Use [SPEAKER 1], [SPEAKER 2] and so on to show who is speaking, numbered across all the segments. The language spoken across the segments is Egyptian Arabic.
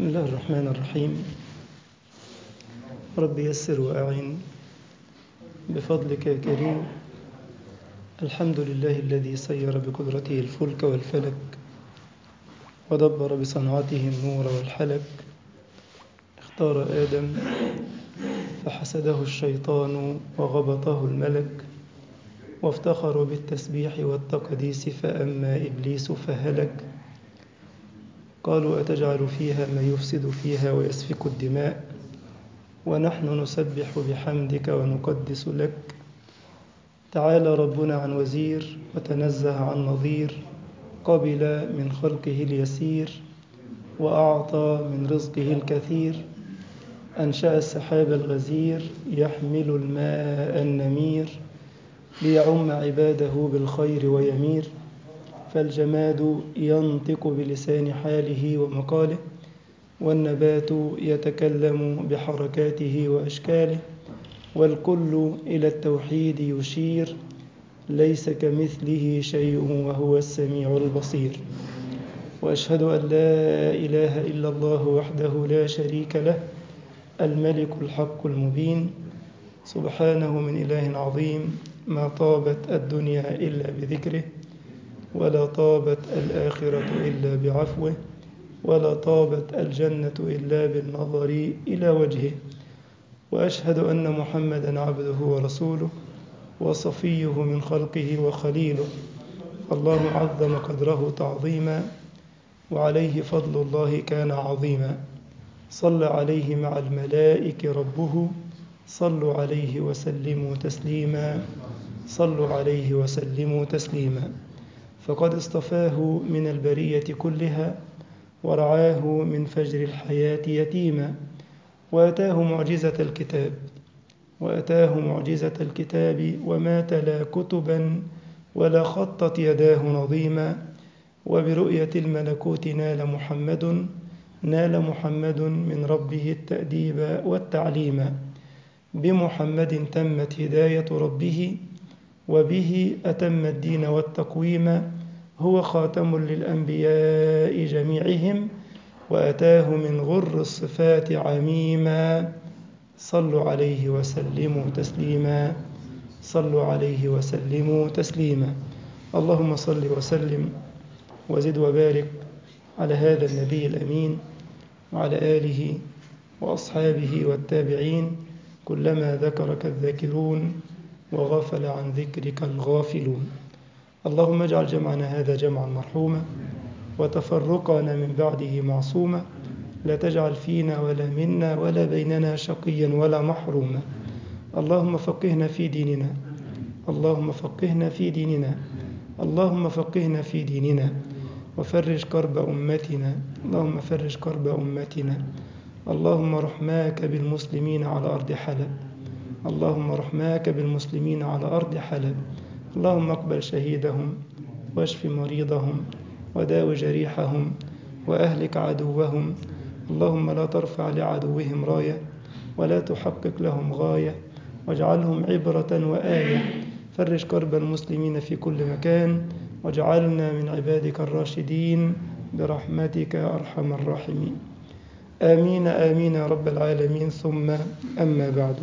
[SPEAKER 1] بسم الله الرحمن الرحيم رب يسر وأعن بفضلك يا كريم الحمد لله الذي سير بقدرته الفلك والفلك ودبر بصنعته النور والحلك اختار آدم فحسده الشيطان وغبطه الملك وافتخروا بالتسبيح والتقديس فأما إبليس فهلك قالوا أتجعل فيها من يفسد فيها ويسفك الدماء ونحن نسبح بحمدك ونقدس لك تعالى ربنا عن وزير وتنزه عن نظير قبل من خلقه اليسير وأعطى من رزقه الكثير أنشأ السحاب الغزير يحمل الماء النمير ليعم عباده بالخير ويمير فالجماد ينطق بلسان حاله ومقاله والنبات يتكلم بحركاته وأشكاله والكل إلى التوحيد يشير ليس كمثله شيء وهو السميع البصير وأشهد أن لا إله إلا الله وحده لا شريك له الملك الحق المبين سبحانه من إله عظيم ما طابت الدنيا إلا بذكره ولا طابت الآخرة إلا بعفوه ولا طابت الجنة إلا بالنظر إلى وجهه وأشهد أن محمدا عبده ورسوله وصفيه من خلقه وخليله الله عظم قدره تعظيما وعليه فضل الله كان عظيما صلى عليه مع الملائك ربه صلوا عليه وسلموا تسليما صلوا عليه وسلموا تسليما فقد اصطفاه من البرية كلها ورعاه من فجر الحياة يتيما وأتاه معجزة الكتاب وأتاه معجزة الكتاب وما تلا كتبا ولا خطت يداه نظيما وبرؤية الملكوت نال محمد نال محمد من ربه التأديب والتعليم بمحمد تمت هداية ربه وبه أتم الدين والتقويم هو خاتم للأنبياء جميعهم وأتاه من غر الصفات عميما صلوا عليه وسلموا تسليما صلوا عليه وسلموا تسليما اللهم صل وسلم وزد وبارك على هذا النبي الأمين وعلى آله وأصحابه والتابعين كلما ذكرك الذاكرون وغفل عن ذكرك الغافلون اللهم اجعل جمعنا هذا جمعا مرحوما وتفرقنا من بعده معصوما لا تجعل فينا ولا منا ولا بيننا شقيا ولا محروما اللهم فقهنا في ديننا اللهم فقهنا في ديننا اللهم فقهنا في ديننا وفرج كرب أمتنا اللهم فرج كرب أمتنا اللهم رحماك بالمسلمين على أرض حلب اللهم رحماك بالمسلمين على أرض حلب اللهم اقبل شهيدهم واشف مريضهم وداو جريحهم وأهلك عدوهم اللهم لا ترفع لعدوهم راية ولا تحقق لهم غاية واجعلهم عبرة وآية فرج كرب المسلمين في كل مكان واجعلنا من عبادك الراشدين برحمتك يا أرحم الراحمين آمين آمين يا رب العالمين ثم أما بعد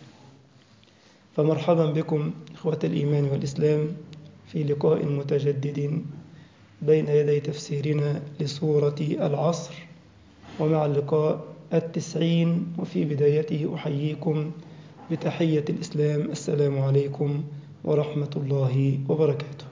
[SPEAKER 1] فمرحبا بكم إخوة الإيمان والإسلام في لقاء متجدد بين يدي تفسيرنا لسورة العصر ومع اللقاء التسعين وفي بدايته أحييكم بتحية الإسلام السلام عليكم ورحمة الله وبركاته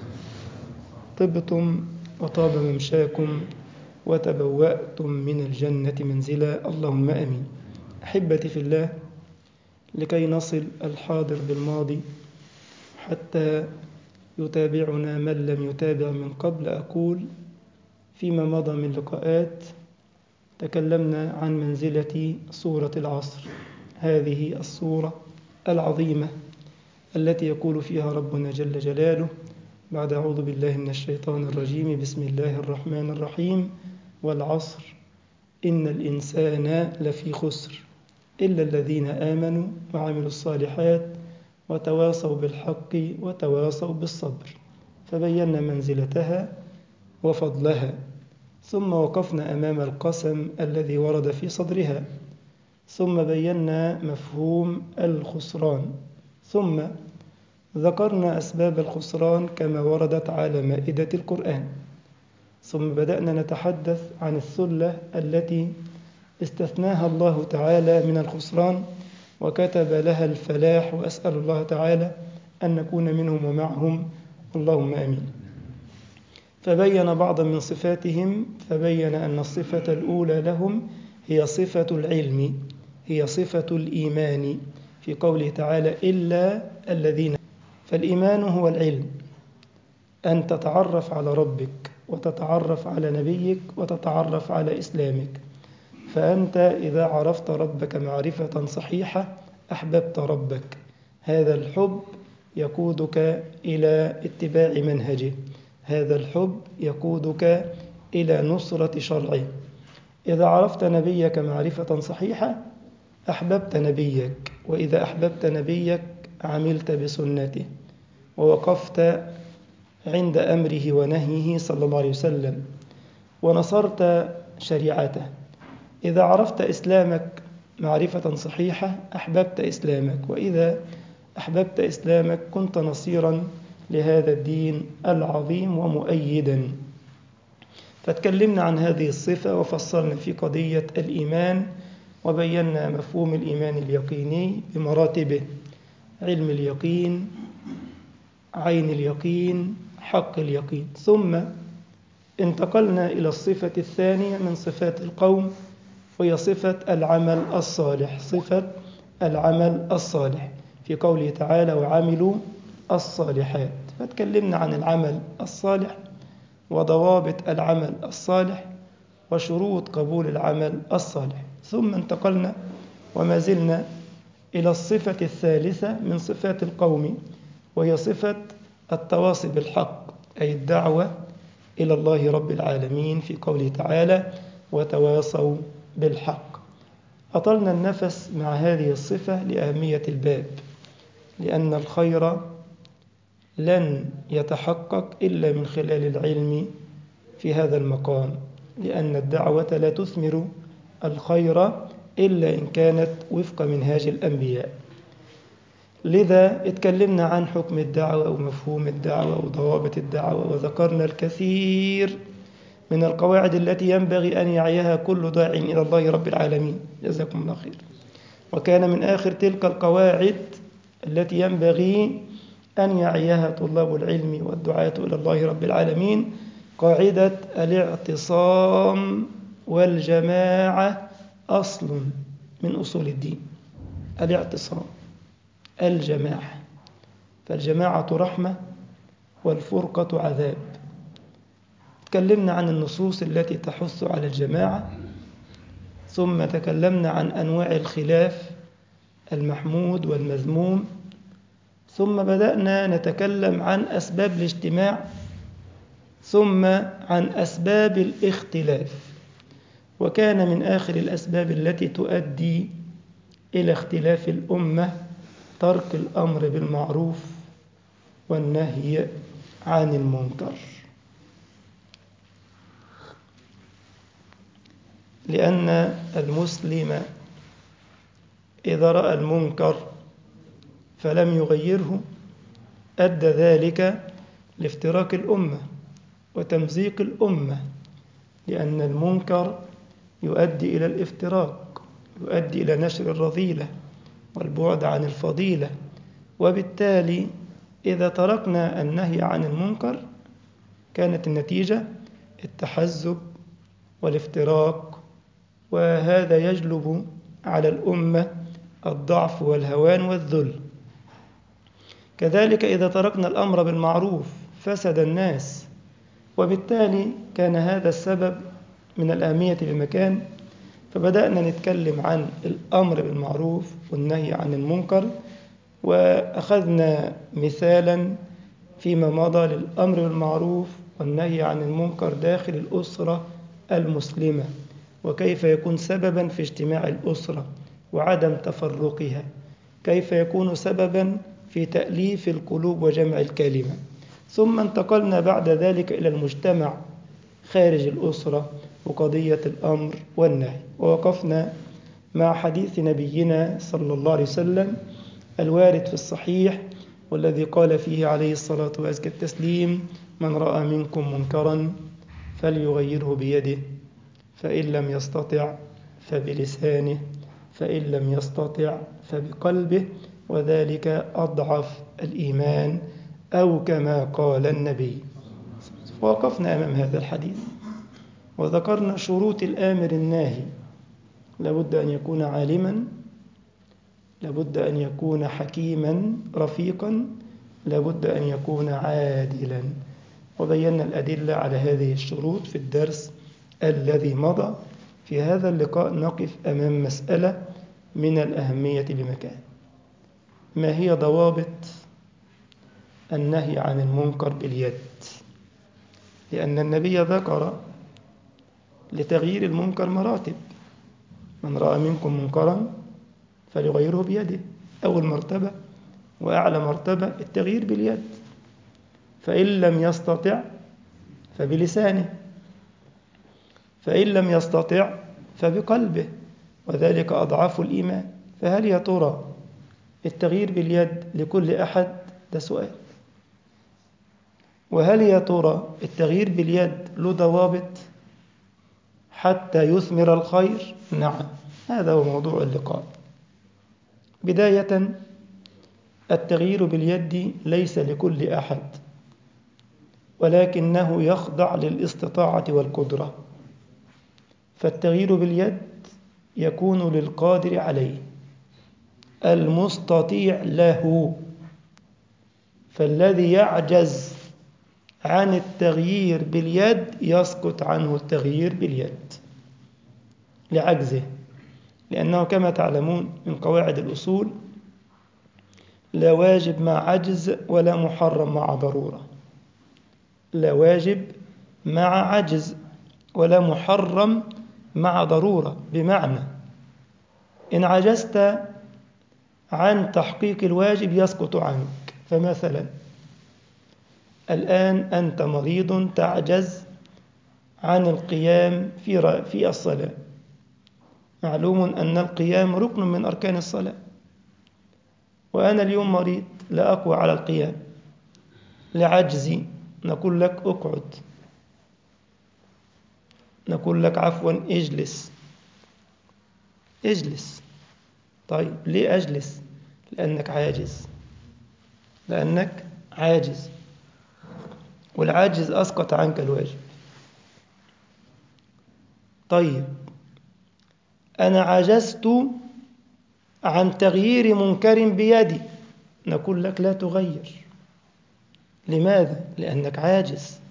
[SPEAKER 1] طبتم وطاب ممشاكم وتبوأتم من الجنة منزلا اللهم أمين أحبتي في الله لكي نصل الحاضر بالماضي حتى يتابعنا من لم يتابع من قبل أقول فيما مضى من لقاءات تكلمنا عن منزلة سورة العصر هذه السورة العظيمة التي يقول فيها ربنا جل جلاله بعد أعوذ بالله من الشيطان الرجيم بسم الله الرحمن الرحيم والعصر إن الإنسان لفي خسر إلا الذين آمنوا وعملوا الصالحات وتواصوا بالحق وتواصوا بالصبر فبينا منزلتها وفضلها ثم وقفنا أمام القسم الذي ورد في صدرها ثم بينا مفهوم الخسران ثم ذكرنا أسباب الخسران كما وردت على مائدة القرآن ثم بدأنا نتحدث عن الثلة التي استثناها الله تعالى من الخسران وكتب لها الفلاح وأسأل الله تعالى أن نكون منهم ومعهم اللهم آمين فبين بعضا من صفاتهم فبين أن الصفة الأولى لهم هي صفة العلم هي صفة الإيمان في قوله تعالى إلا الذين فالإيمان هو العلم أن تتعرف على ربك وتتعرف على نبيك وتتعرف على إسلامك فأنت إذا عرفت ربك معرفة صحيحة أحببت ربك هذا الحب يقودك إلى اتباع منهجه هذا الحب يقودك إلى نصرة شرعه إذا عرفت نبيك معرفة صحيحة أحببت نبيك وإذا أحببت نبيك عملت بسنته ووقفت عند أمره ونهيه صلى الله عليه وسلم ونصرت شريعته إذا عرفت إسلامك معرفة صحيحة أحببت إسلامك وإذا أحببت إسلامك كنت نصيرا لهذا الدين العظيم ومؤيدا فتكلمنا عن هذه الصفة وفصلنا في قضية الإيمان وبينا مفهوم الإيمان اليقيني بمراتبه علم اليقين عين اليقين حق اليقين ثم انتقلنا إلى الصفة الثانية من صفات القوم وهي صفة العمل الصالح صفة العمل الصالح في قوله تعالى وعملوا الصالحات فتكلمنا عن العمل الصالح وضوابط العمل الصالح وشروط قبول العمل الصالح ثم انتقلنا وما زلنا إلى الصفة الثالثة من صفات القوم وهي صفة التواصي بالحق أي الدعوة إلى الله رب العالمين في قوله تعالى وتواصوا بالحق أطلنا النفس مع هذه الصفة لأهمية الباب لأن الخير لن يتحقق إلا من خلال العلم في هذا المقام لأن الدعوة لا تثمر الخير إلا إن كانت وفق منهاج الأنبياء لذا اتكلمنا عن حكم الدعوة ومفهوم الدعوة وضوابط الدعوة وذكرنا الكثير من القواعد التي ينبغي أن يعيها كل داع إلى الله رب العالمين جزاكم الله خير وكان من آخر تلك القواعد التي ينبغي أن يعيها طلاب العلم والدعاة إلى الله رب العالمين قاعدة الاعتصام والجماعة أصل من أصول الدين الاعتصام الجماعة فالجماعة رحمة والفرقة عذاب تكلمنا عن النصوص التي تحث على الجماعة ثم تكلمنا عن أنواع الخلاف المحمود والمذموم ثم بدأنا نتكلم عن أسباب الاجتماع ثم عن أسباب الاختلاف وكان من آخر الأسباب التي تؤدي إلى اختلاف الأمة ترك الأمر بالمعروف والنهي عن المنكر لأن المسلم إذا رأى المنكر فلم يغيره أدى ذلك لافتراك الأمة وتمزيق الأمة لأن المنكر يؤدي إلى الافتراق يؤدي إلى نشر الرذيلة والبعد عن الفضيلة وبالتالي إذا تركنا النهي عن المنكر كانت النتيجة التحزب والافتراق وهذا يجلب على الأمة الضعف والهوان والذل كذلك إذا تركنا الأمر بالمعروف فسد الناس وبالتالي كان هذا السبب من الأهمية بمكان فبدأنا نتكلم عن الأمر بالمعروف والنهي عن المنكر وأخذنا مثالا فيما مضى للأمر بالمعروف والنهي عن المنكر داخل الأسرة المسلمة وكيف يكون سببا في اجتماع الأسرة وعدم تفرقها كيف يكون سببا في تأليف القلوب وجمع الكلمة ثم انتقلنا بعد ذلك إلى المجتمع خارج الأسرة وقضية الأمر والنهي ووقفنا مع حديث نبينا صلى الله عليه وسلم الوارد في الصحيح والذي قال فيه عليه الصلاة وأزكى التسليم من رأى منكم منكرا فليغيره بيده فإن لم يستطع فبلسانه فإن لم يستطع فبقلبه وذلك أضعف الإيمان أو كما قال النبي ووقفنا أمام هذا الحديث وذكرنا شروط الآمر الناهي لابد أن يكون عالما لابد أن يكون حكيما رفيقا لابد أن يكون عادلا وبينا الأدلة على هذه الشروط في الدرس الذي مضى في هذا اللقاء نقف أمام مسألة من الأهمية بمكان ما هي ضوابط النهي عن المنكر باليد لأن النبي ذكر لتغيير المنكر مراتب من رأى منكم منكرا فليغيره بيده أول مرتبة وأعلى مرتبة التغيير باليد فإن لم يستطع فبلسانه فإن لم يستطع فبقلبه وذلك أضعاف الإيمان فهل يا ترى التغيير باليد لكل أحد ده سؤال وهل يا ترى التغيير باليد له ضوابط حتى يثمر الخير نعم هذا هو موضوع اللقاء بداية التغيير باليد ليس لكل أحد ولكنه يخضع للاستطاعة والقدرة فالتغيير باليد يكون للقادر عليه المستطيع له فالذي يعجز عن التغيير باليد يسقط عنه التغيير باليد لعجزه لأنه كما تعلمون من قواعد الأصول لا واجب مع عجز ولا محرم مع ضرورة لا واجب مع عجز ولا محرم مع ضرورة بمعنى إن عجزت عن تحقيق الواجب يسقط عنك فمثلا الآن أنت مريض تعجز عن القيام في في الصلاة معلوم أن القيام ركن من أركان الصلاة وأنا اليوم مريض لا أقوى على القيام لعجزي نقول لك اقعد نقول لك عفوا اجلس اجلس طيب ليه أجلس لأنك عاجز لأنك عاجز والعاجز أسقط عنك الواجب طيب أنا عجزت عن تغيير منكر بيدي نقول لك لا تغير لماذا؟ لأنك عاجز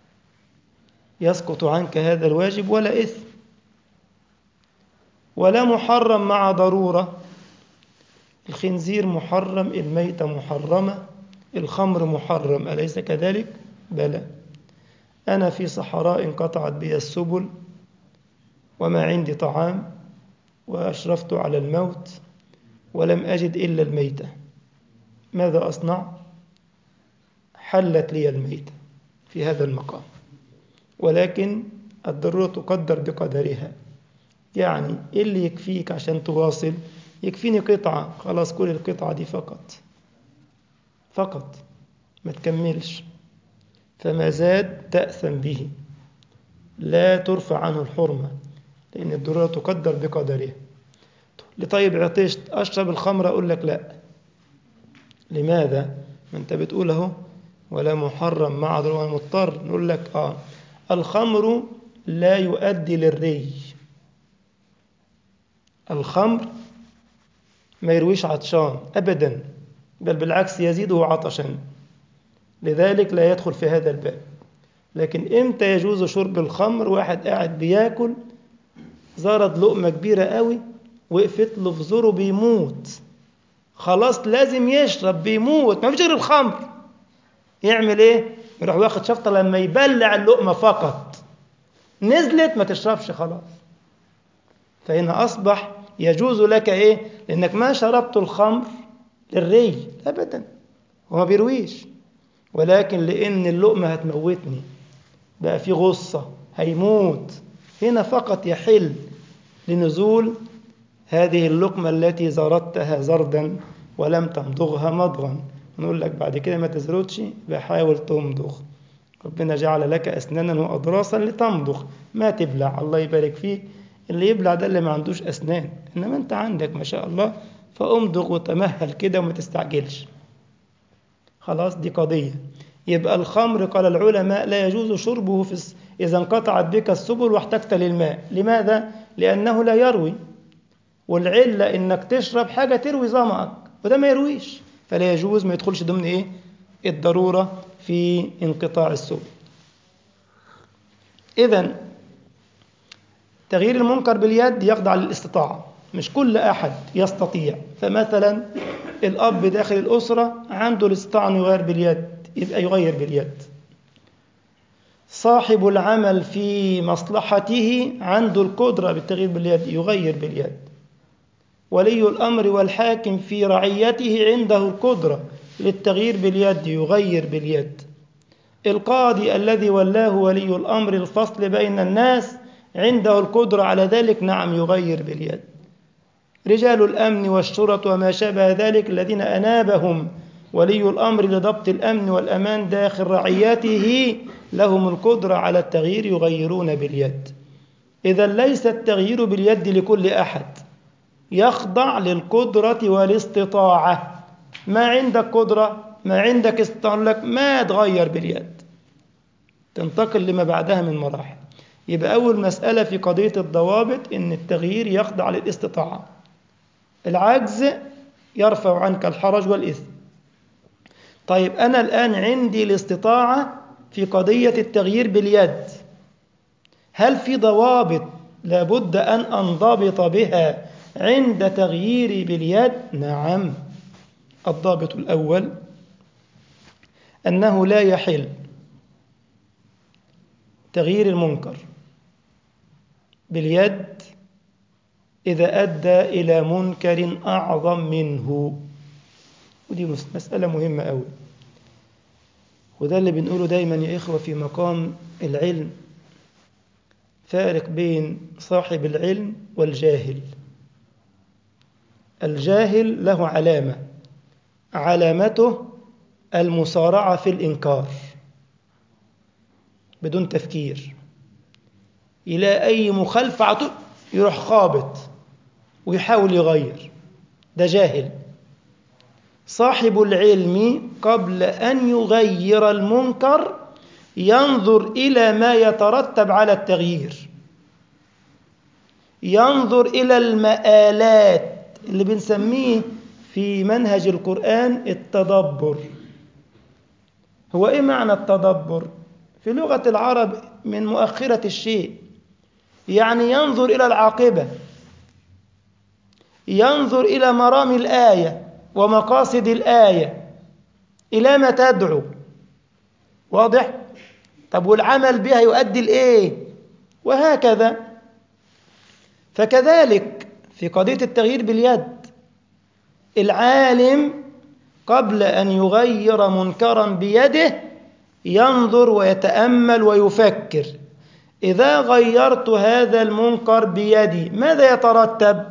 [SPEAKER 1] يسقط عنك هذا الواجب ولا إثم ولا محرم مع ضرورة الخنزير محرم الميتة محرمة الخمر محرم أليس كذلك؟ بلى أنا في صحراء انقطعت بي السبل وما عندي طعام وأشرفت على الموت ولم أجد إلا الميتة ماذا أصنع؟ حلت لي الميتة في هذا المقام ولكن الضرورة تقدر بقدرها يعني اللي يكفيك عشان تواصل يكفيني قطعة خلاص كل القطعة دي فقط فقط ما تكملش فما زاد تأثم به لا ترفع عنه الحرمة لأن الضرورة تقدر بقدرها لطيب عطشت أشرب الخمر أقول لك لا لماذا؟ ما أنت بتقول أهو ولا محرم مع ضرورة مضطر نقول لك آه الخمر لا يؤدي للري الخمر ما يرويش عطشان أبدا بل بالعكس يزيده عطشا لذلك لا يدخل في هذا الباب لكن إمتى يجوز شرب الخمر واحد قاعد بياكل زرد لقمة كبيرة قوي وقفت له في زوره بيموت خلاص لازم يشرب بيموت ما فيش غير الخمر يعمل ايه يروح واخد شفطة لما يبلع اللقمة فقط نزلت ما تشربش خلاص فهنا أصبح يجوز لك إيه لأنك ما شربت الخمر للري أبدا وما بيرويش ولكن لأن اللقمة هتموتني بقى في غصة هيموت هنا فقط يحل لنزول هذه اللقمة التي زردتها زردا ولم تمضغها مضغا نقول لك بعد كده ما تزردش بحاول تمضغ ربنا جعل لك أسنانا وأضراسا لتمضغ ما تبلع الله يبارك فيك اللي يبلع ده اللي ما عندوش أسنان إنما أنت عندك ما شاء الله فأمضغ وتمهل كده وما تستعجلش خلاص دي قضية يبقى الخمر قال العلماء لا يجوز شربه في الس... إذا انقطعت بك السبل واحتجت للماء لماذا؟ لأنه لا يروي والعلة إنك تشرب حاجة تروي ظمأك وده ما يرويش فلا يجوز ما يدخلش ضمن إيه؟ الضرورة في انقطاع السبل إذا تغيير المنكر باليد يخضع للاستطاعة مش كل أحد يستطيع فمثلا الأب داخل الأسرة عنده الاستطاعة أن يغير باليد يبقى يغير باليد صاحب العمل في مصلحته عنده القدرة بالتغيير باليد يغير باليد ولي الأمر والحاكم في رعيته عنده القدرة للتغيير باليد يغير باليد القاضي الذي ولاه ولي الأمر الفصل بين الناس عنده القدرة على ذلك نعم يغير باليد رجال الأمن والشرط وما شابه ذلك الذين أنابهم ولي الأمر لضبط الأمن والأمان داخل رعيته لهم القدرة على التغيير يغيرون باليد إذا ليس التغيير باليد لكل أحد يخضع للقدرة والاستطاعة ما عندك قدرة ما عندك استطاعة لك ما تغير باليد تنتقل لما بعدها من مراحل يبقى أول مسألة في قضية الضوابط إن التغيير يخضع للاستطاعة العجز يرفع عنك الحرج والإثم طيب أنا الآن عندي الاستطاعة في قضية التغيير باليد هل في ضوابط لابد أن أنضبط بها عند تغييري باليد نعم الضابط الأول أنه لا يحل تغيير المنكر باليد إذا أدى إلى منكر أعظم منه ودي مسألة مهمة أوي وده اللي بنقوله دايما يا إخوة في مقام العلم فارق بين صاحب العلم والجاهل الجاهل له علامة علامته المسارعة في الإنكار بدون تفكير إلى أي مخالفة عطل يروح خابط ويحاول يغير ده جاهل صاحب العلم قبل أن يغير المنكر ينظر إلى ما يترتب على التغيير ينظر إلى المآلات اللي بنسميه في منهج القرآن التدبر هو إيه معنى التدبر؟ في لغة العرب من مؤخرة الشيء يعني ينظر إلى العاقبة ينظر إلى مرام الآية ومقاصد الآية إلى ما تدعو واضح؟ طب والعمل بها يؤدي لإيه؟ وهكذا فكذلك في قضية التغيير باليد العالم قبل أن يغير منكرا بيده ينظر ويتأمل ويفكر إذا غيرت هذا المنكر بيدي ماذا يترتب؟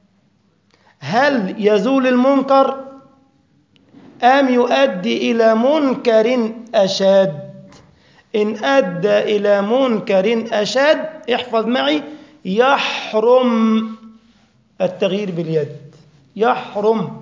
[SPEAKER 1] هل يزول المنكر أم يؤدي إلى منكر أشد إن أدى إلى منكر أشد احفظ معي يحرم التغيير باليد يحرم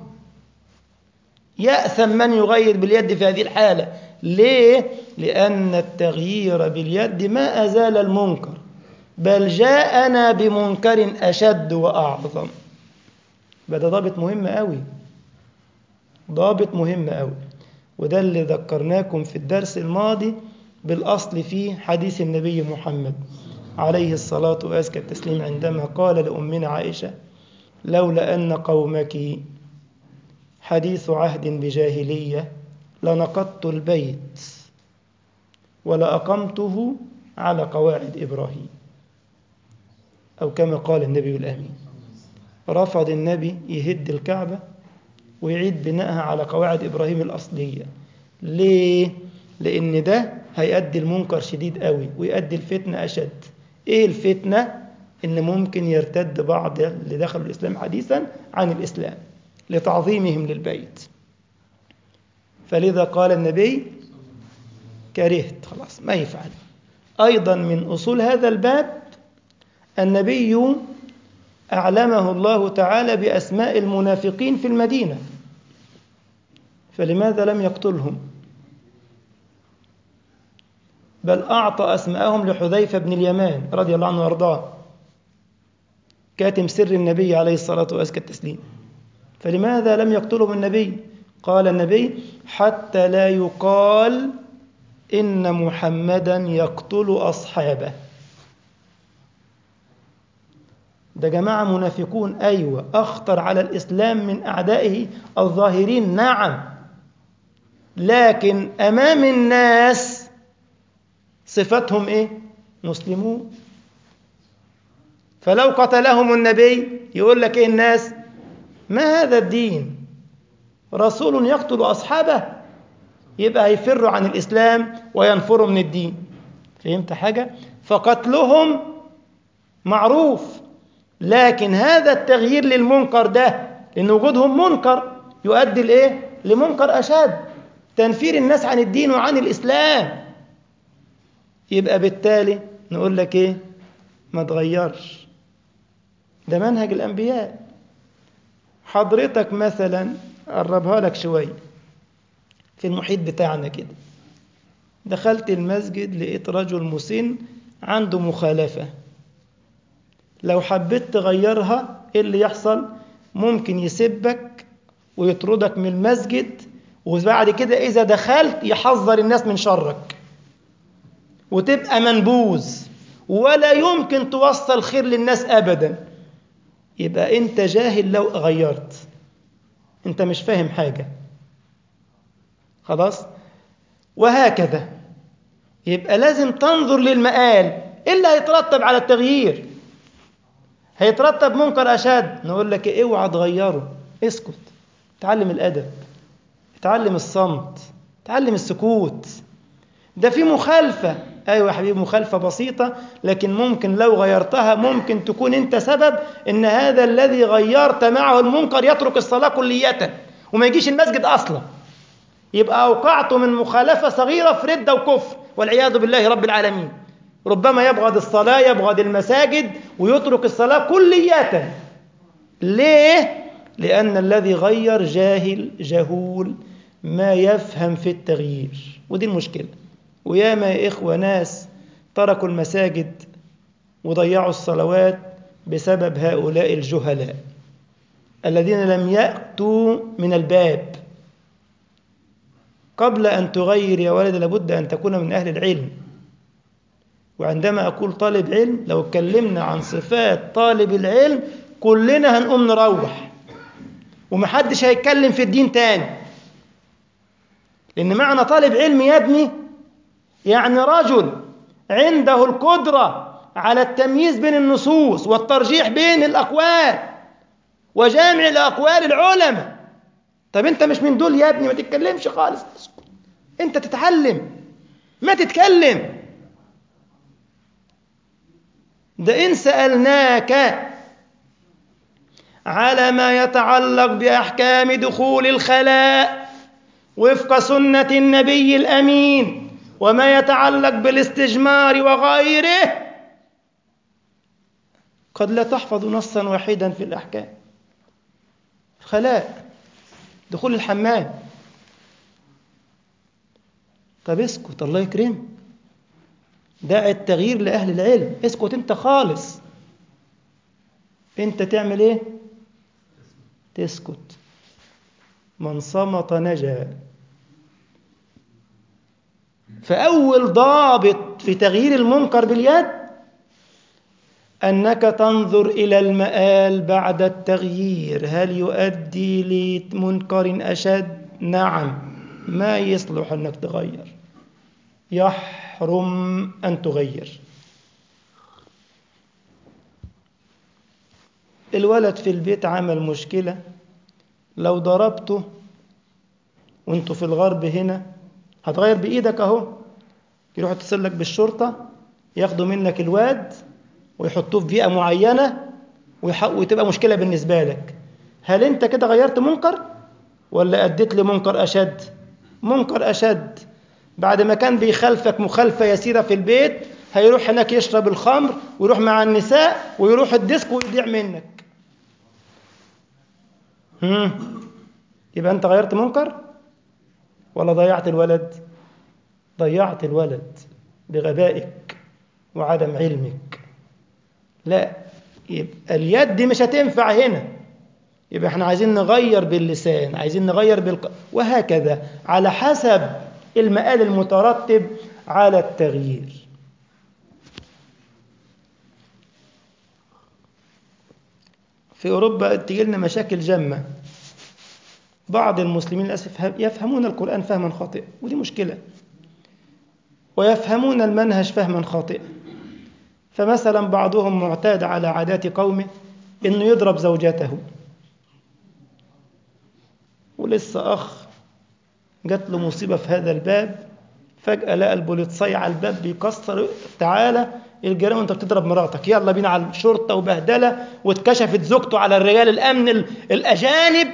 [SPEAKER 1] يأثم من يغير باليد في هذه الحالة ليه؟ لأن التغيير باليد ما أزال المنكر بل جاءنا بمنكر أشد وأعظم ده ضابط مهم قوي ضابط مهم قوي وده اللي ذكرناكم في الدرس الماضي بالأصل في حديث النبي محمد عليه الصلاة وأزكى التسليم عندما قال لأمنا عائشة لولا أن قومك حديث عهد بجاهلية لنقضت البيت ولأقمته على قواعد إبراهيم أو كما قال النبي الأمين رفض النبي يهد الكعبة ويعيد بنائها على قواعد إبراهيم الأصلية ليه؟ لأن ده هيؤدي المنكر شديد قوي ويؤدي الفتنة أشد إيه الفتنة؟ إن ممكن يرتد بعض اللي دخلوا الإسلام حديثا عن الإسلام لتعظيمهم للبيت فلذا قال النبي كرهت خلاص ما يفعل أيضا من أصول هذا الباب النبي أعلمه الله تعالى بأسماء المنافقين في المدينة فلماذا لم يقتلهم بل أعطى أسماءهم لحذيفة بن اليمان رضي الله عنه وأرضاه كاتم سر النبي عليه الصلاة وأزكى التسليم فلماذا لم يقتلهم النبي قال النبي حتى لا يقال إن محمدا يقتل أصحابه ده جماعة منافقون أيوة أخطر على الإسلام من أعدائه الظاهرين نعم لكن أمام الناس صفتهم إيه؟ مسلمون فلو قتلهم النبي يقول لك إيه الناس ما هذا الدين رسول يقتل أصحابه يبقى هيفروا عن الإسلام وينفروا من الدين فهمت حاجة فقتلهم معروف لكن هذا التغيير للمنكر ده لأن وجودهم منكر يؤدي لإيه لمنكر أشد تنفير الناس عن الدين وعن الإسلام يبقى بالتالي نقول لك إيه ما تغيرش ده منهج الأنبياء حضرتك مثلا قربها لك شوية في المحيط بتاعنا كده دخلت المسجد لقيت رجل مسن عنده مخالفة لو حبيت تغيرها ايه اللي يحصل ممكن يسبك ويطردك من المسجد وبعد كده اذا دخلت يحذر الناس من شرك وتبقى منبوذ ولا يمكن توصل خير للناس ابدا يبقى انت جاهل لو غيرت انت مش فاهم حاجة خلاص وهكذا يبقى لازم تنظر للمآل ايه اللي هيترتب على التغيير هيترتب منكر أشد نقول لك اوعى تغيره اسكت تعلم الأدب تعلم الصمت تعلم السكوت ده في مخالفة أيوة يا حبيبي مخالفة بسيطة لكن ممكن لو غيرتها ممكن تكون أنت سبب إن هذا الذي غيرت معه المنكر يترك الصلاة كلية وما يجيش المسجد أصلا يبقى أوقعته من مخالفة صغيرة في ردة وكفر والعياذ بالله رب العالمين ربما يبغض الصلاة يبغض المساجد ويترك الصلاة كلية ليه؟ لأن الذي غير جاهل جهول ما يفهم في التغيير ودي المشكلة وياما يا إخوة ناس تركوا المساجد وضيعوا الصلوات بسبب هؤلاء الجهلاء الذين لم يأتوا من الباب قبل أن تغير يا ولد لابد أن تكون من أهل العلم وعندما أقول طالب علم لو اتكلمنا عن صفات طالب العلم كلنا هنقوم نروح ومحدش هيتكلم في الدين تاني لأن معنى طالب علم يا ابني يعني رجل عنده القدرة على التمييز بين النصوص والترجيح بين الأقوال وجامع الأقوال العلماء طب أنت مش من دول يا ابني ما تتكلمش خالص أنت تتعلم ما تتكلم ده إن سألناك على ما يتعلق بأحكام دخول الخلاء وفق سنة النبي الأمين وما يتعلق بالاستجمار وغيره قد لا تحفظ نصا واحدا في الأحكام خلاء دخول الحمام طب اسكت الله يكرمك دع التغيير لأهل العلم اسكت انت خالص انت تعمل ايه تسكت من صمت نجا فأول ضابط في تغيير المنكر باليد أنك تنظر إلى المآل بعد التغيير هل يؤدي لمنكر أشد نعم ما يصلح أنك تغير يحرم أن تغير الولد في البيت عمل مشكلة لو ضربته وانتوا في الغرب هنا هتغير بإيدك أهو يروح يتصل لك بالشرطة ياخدوا منك الواد ويحطوه في بيئة معينة ويح- وتبقى مشكلة بالنسبة لك هل أنت كده غيرت منكر ولا أديت لمنكر أشد منكر أشد بعد ما كان بيخالفك مخالفة يسيرة في البيت هيروح هناك يشرب الخمر ويروح مع النساء ويروح الديسك ويضيع منك هم. يبقى أنت غيرت منكر ولا ضيعت الولد ضيعت الولد بغبائك وعدم علمك لا يبقى اليد دي مش هتنفع هنا يبقى احنا عايزين نغير باللسان عايزين نغير بالق... وهكذا على حسب المآل المترتب على التغيير في أوروبا تجي لنا مشاكل جمة بعض المسلمين للأسف يفهمون القرآن فهما خاطئا ودي مشكلة ويفهمون المنهج فهما خاطئا فمثلا بعضهم معتاد على عادات قومه انه يضرب زوجته ولسه اخ جات له مصيبه في هذا الباب فجاه لقى البوليتصي على الباب بيكسر تعالى الجيران وانت بتضرب مراتك يلا بينا على الشرطه وبهدله واتكشفت زوجته على الرجال الامن ال- الاجانب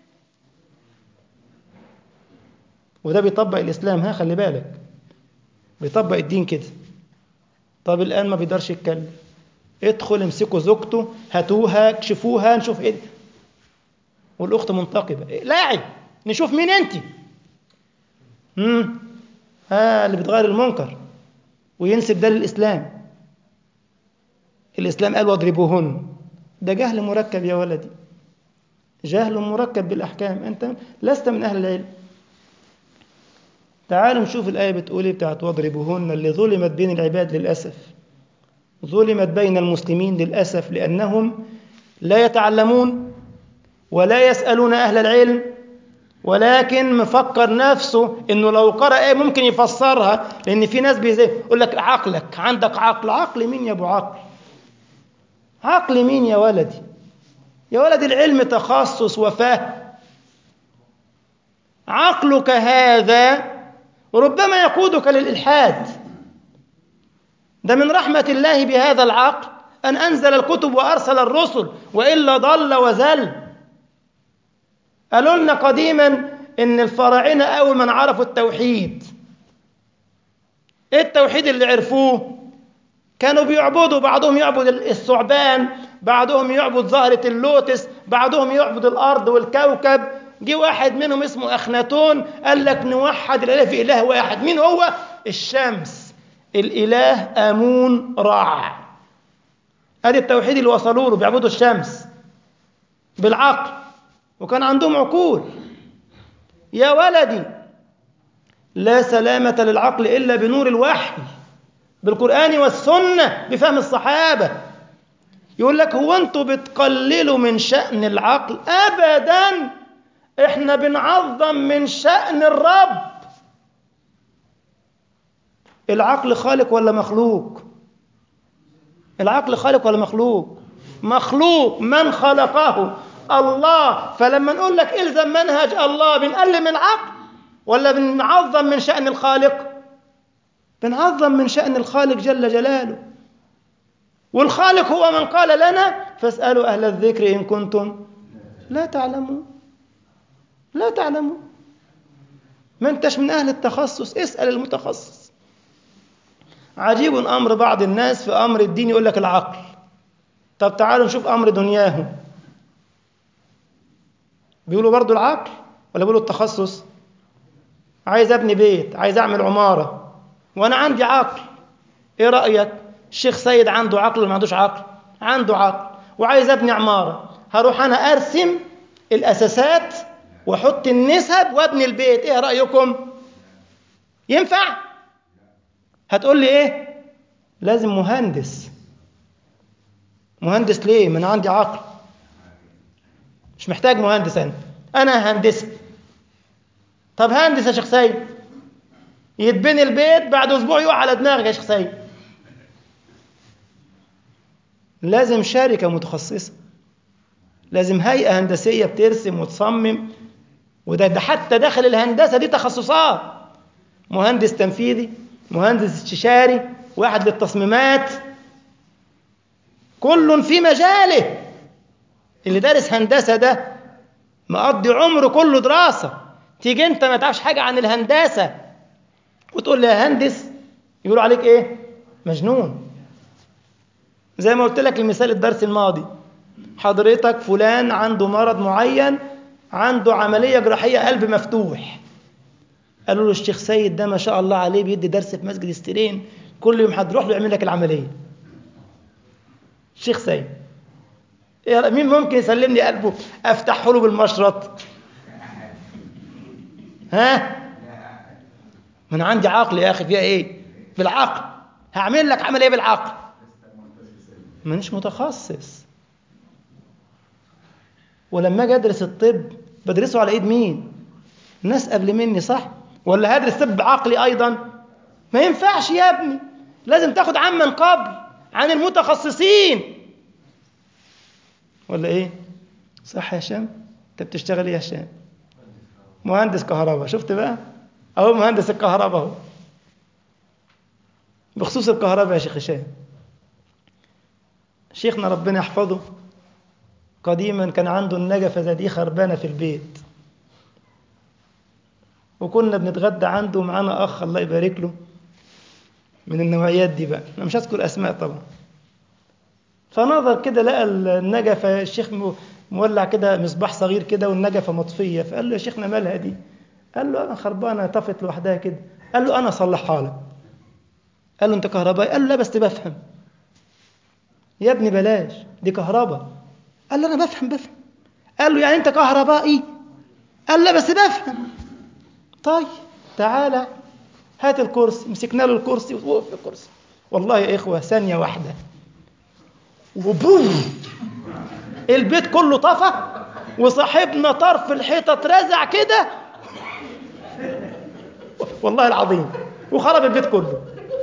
[SPEAKER 1] وده بيطبق الاسلام ها خلي بالك بيطبق الدين كده طب الآن ما بيقدرش يتكلم ادخل امسكوا زوجته هاتوها اكشفوها نشوف ايه والأخت منتقبة إيه؟ لاعب نشوف مين انت امم ها اللي بتغير المنكر وينسب ده للإسلام الإسلام قال واضربوهن ده جهل مركب يا ولدي جهل مركب بالأحكام أنت لست من أهل العلم تعالوا نشوف الآية بتقول إيه بتاعت واضربوهن اللي ظلمت بين العباد للأسف ظلمت بين المسلمين للأسف لأنهم لا يتعلمون ولا يسألون أهل العلم ولكن مفكر نفسه انه لو قرأ ايه ممكن يفسرها لان في ناس بيزي يقول لك عقلك عندك عقل عقل مين يا ابو عقل عقل مين يا ولدي يا ولد العلم تخصص وفهم عقلك هذا ربما يقودك للإلحاد ده من رحمة الله بهذا العقل أن أنزل الكتب وأرسل الرسل وإلا ضل وزل قالوا لنا قديما إن الفراعنة أول من عرفوا التوحيد إيه التوحيد اللي عرفوه كانوا بيعبدوا بعضهم يعبد الثعبان بعضهم يعبد زهرة اللوتس بعضهم يعبد الأرض والكوكب جه واحد منهم اسمه أخناتون قال لك نوحد الإله في إله واحد مين هو؟ الشمس الإله أمون رع هذا التوحيد اللي وصلوا له بيعبدوا الشمس بالعقل وكان عندهم عقول يا ولدي لا سلامة للعقل إلا بنور الوحي بالقرآن والسنة بفهم الصحابة يقول لك هو أنتوا بتقللوا من شأن العقل أبدا إحنا بنعظم من شأن الرب العقل خالق ولا مخلوق العقل خالق ولا مخلوق مخلوق من خلقه الله فلما نقول لك الزم منهج الله بنقلل من العقل ولا بنعظم من شأن الخالق بنعظم من شأن الخالق جل جلاله والخالق هو من قال لنا فاسألوا أهل الذكر إن كنتم لا تعلمون لا تعلمون ما انتش من أهل التخصص اسأل المتخصص عجيب أمر بعض الناس في أمر الدين يقول لك العقل طب تعالوا نشوف أمر دنياهم بيقولوا برضو العقل ولا بيقولوا التخصص عايز ابني بيت عايز اعمل عمارة وانا عندي عقل ايه رأيك الشيخ سيد عنده عقل ولا ما عندوش عقل عنده عقل وعايز ابني عمارة هروح انا ارسم الاساسات واحط النسب وابني البيت ايه رأيكم ينفع هتقول لي ايه لازم مهندس مهندس ليه ما انا عندي عقل مش محتاج مهندس انا انا هندسه طب هندس يا شيخ سيد يتبني البيت بعد اسبوع يقع على دماغك يا شيخ سيد لازم شركه متخصصه لازم هيئه هندسيه بترسم وتصمم وده ده حتى داخل الهندسه دي تخصصات مهندس تنفيذي مهندس استشاري واحد للتصميمات كل في مجاله اللي دارس هندسة ده مقضي عمره كله دراسة تيجي انت ما تعرفش حاجة عن الهندسة وتقول لي يا هندس يقولوا عليك ايه مجنون زي ما قلت لك المثال الدرس الماضي حضرتك فلان عنده مرض معين عنده عملية جراحية قلب مفتوح قالوا له الشيخ سيد ده ما شاء الله عليه بيدي درس في مسجد ستيرين كل يوم هتروح له يعمل لك العملية الشيخ سيد يا مين ممكن يسلمني قلبه افتحه له بالمشرط ها ما انا عندي عقل يا اخي فيها ايه بالعقل هعمل لك عمل ايه بالعقل مانيش متخصص ولما اجي ادرس الطب بدرسه على ايد مين ناس قبل مني صح ولا هدرس طب عقلي ايضا ما ينفعش يا ابني لازم تاخد عمن قبل عن المتخصصين ولا ايه صح يا هشام انت بتشتغل ايه يا هشام مهندس كهرباء شفت بقى اهو مهندس الكهرباء اهو بخصوص الكهرباء يا شيخ هشام شيخنا ربنا يحفظه قديما كان عنده النجفة دي خربانة في البيت وكنا بنتغدى عنده معانا أخ الله يبارك له من النوعيات دي بقى أنا مش هذكر أسماء طبعا فنظر كده لقى النجفة الشيخ مولع كده مصباح صغير كده والنجفة مطفية فقال له يا شيخنا مالها دي قال له أنا خربانة طفت لوحدها كده قال له أنا أصلحها لك قال له أنت كهربائي قال له لا بس بفهم يا ابني بلاش دي كهرباء قال له أنا بفهم بفهم قال له يعني أنت كهربائي قال لا بس بفهم طيب تعالى هات الكرسي مسكنا له الكرسي ووقف في الكرسي والله يا إخوة ثانية واحدة وبوم البيت كله طفى وصاحبنا طرف الحيطة اترزع كده والله العظيم وخرب البيت كله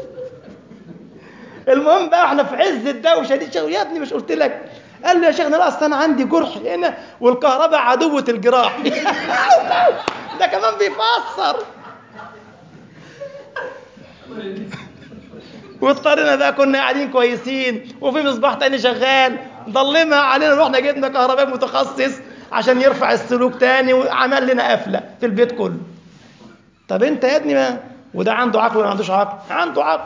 [SPEAKER 1] المهم بقى احنا في عز الدوشه دي شغل يا ابني مش قلت لك قال له يا شيخنا لا اصل انا عندي جرح هنا والكهرباء عدوة الجراح ده كمان بيفسر واضطرينا بقى كنا قاعدين كويسين وفي مصباح تاني شغال ضلمها علينا رحنا جبنا كهرباء متخصص عشان يرفع السلوك تاني وعمل لنا قفله في البيت كله طب انت يا ابني ما وده عنده عقل ولا ما عندوش عقل عنده عقل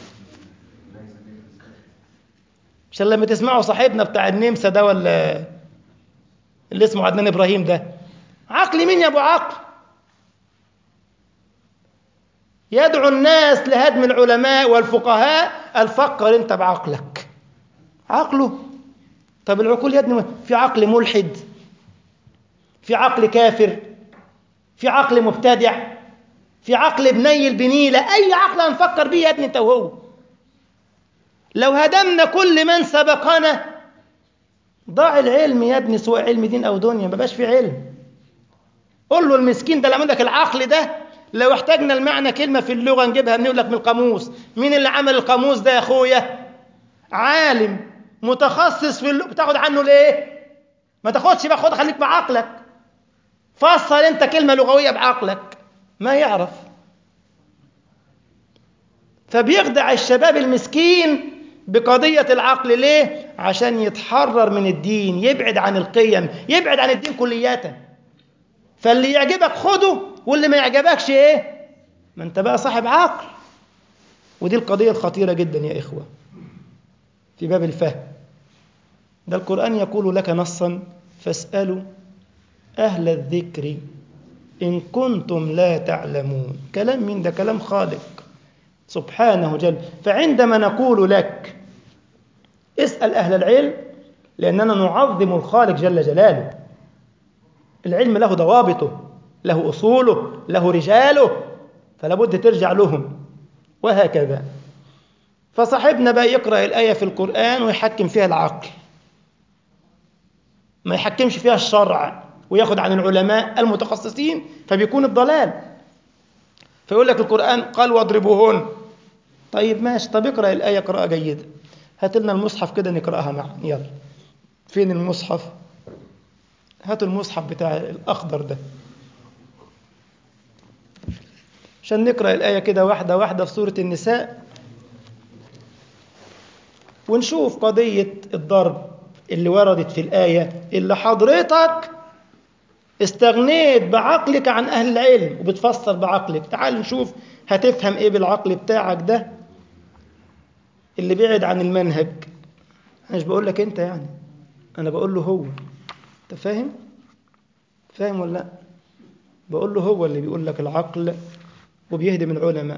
[SPEAKER 1] عشان لما تسمعوا صاحبنا بتاع النمسا ده ولا اللي اسمه عدنان ابراهيم ده عقل مين يا ابو عقل يدعو الناس لهدم العلماء والفقهاء الفكر انت بعقلك عقله طب العقول يا ابني في عقل ملحد في عقل كافر في عقل مبتدع في عقل بني البنيله اي عقل هنفكر بيه يا ابني انت وهو لو هدمنا كل من سبقنا ضاع العلم يا ابني سواء علم دين او دنيا ما بقاش في علم قول له المسكين ده اللي عمل لك العقل ده لو احتاجنا المعنى كلمه في اللغه نجيبها نقول لك من القاموس مين اللي عمل القاموس ده يا اخويا عالم متخصص في اللغة بتاخد عنه ليه ما تاخدش بقى خد خليك بعقلك فصل انت كلمه لغويه بعقلك ما يعرف فبيخدع الشباب المسكين بقضية العقل ليه؟ عشان يتحرر من الدين يبعد عن القيم يبعد عن الدين كلياتا فاللي يعجبك خده واللي ما يعجبكش ايه؟ ما انت بقى صاحب عقل ودي القضية الخطيرة جدا يا إخوة في باب الفهم ده القرآن يقول لك نصا فاسألوا أهل الذكر إن كنتم لا تعلمون كلام مين ده كلام خالق سبحانه جل فعندما نقول لك اسأل أهل العلم لأننا نعظم الخالق جل جلاله العلم له ضوابطه له أصوله له رجاله فلا بد ترجع لهم وهكذا فصاحبنا بقى يقرأ الآية في القرآن ويحكم فيها العقل ما يحكمش فيها الشرع وياخد عن العلماء المتخصصين فبيكون الضلال فيقول لك القرآن قال واضربوهن طيب ماشي طب اقرأ الآية قراءة جيدة هات لنا المصحف كده نقرأها معا يلا فين المصحف هاتوا المصحف بتاع الأخضر ده عشان نقرأ الآية كده واحدة واحدة في سورة النساء ونشوف قضية الضرب اللي وردت في الآية اللي حضرتك استغنيت بعقلك عن أهل العلم وبتفسر بعقلك تعال نشوف هتفهم إيه بالعقل بتاعك ده اللي بعد عن المنهج أنا مش بقول لك أنت يعني أنا بقول له هو أنت فاهم؟ فاهم ولا لأ؟ بقول له هو اللي بيقول لك العقل وبيهدم العلماء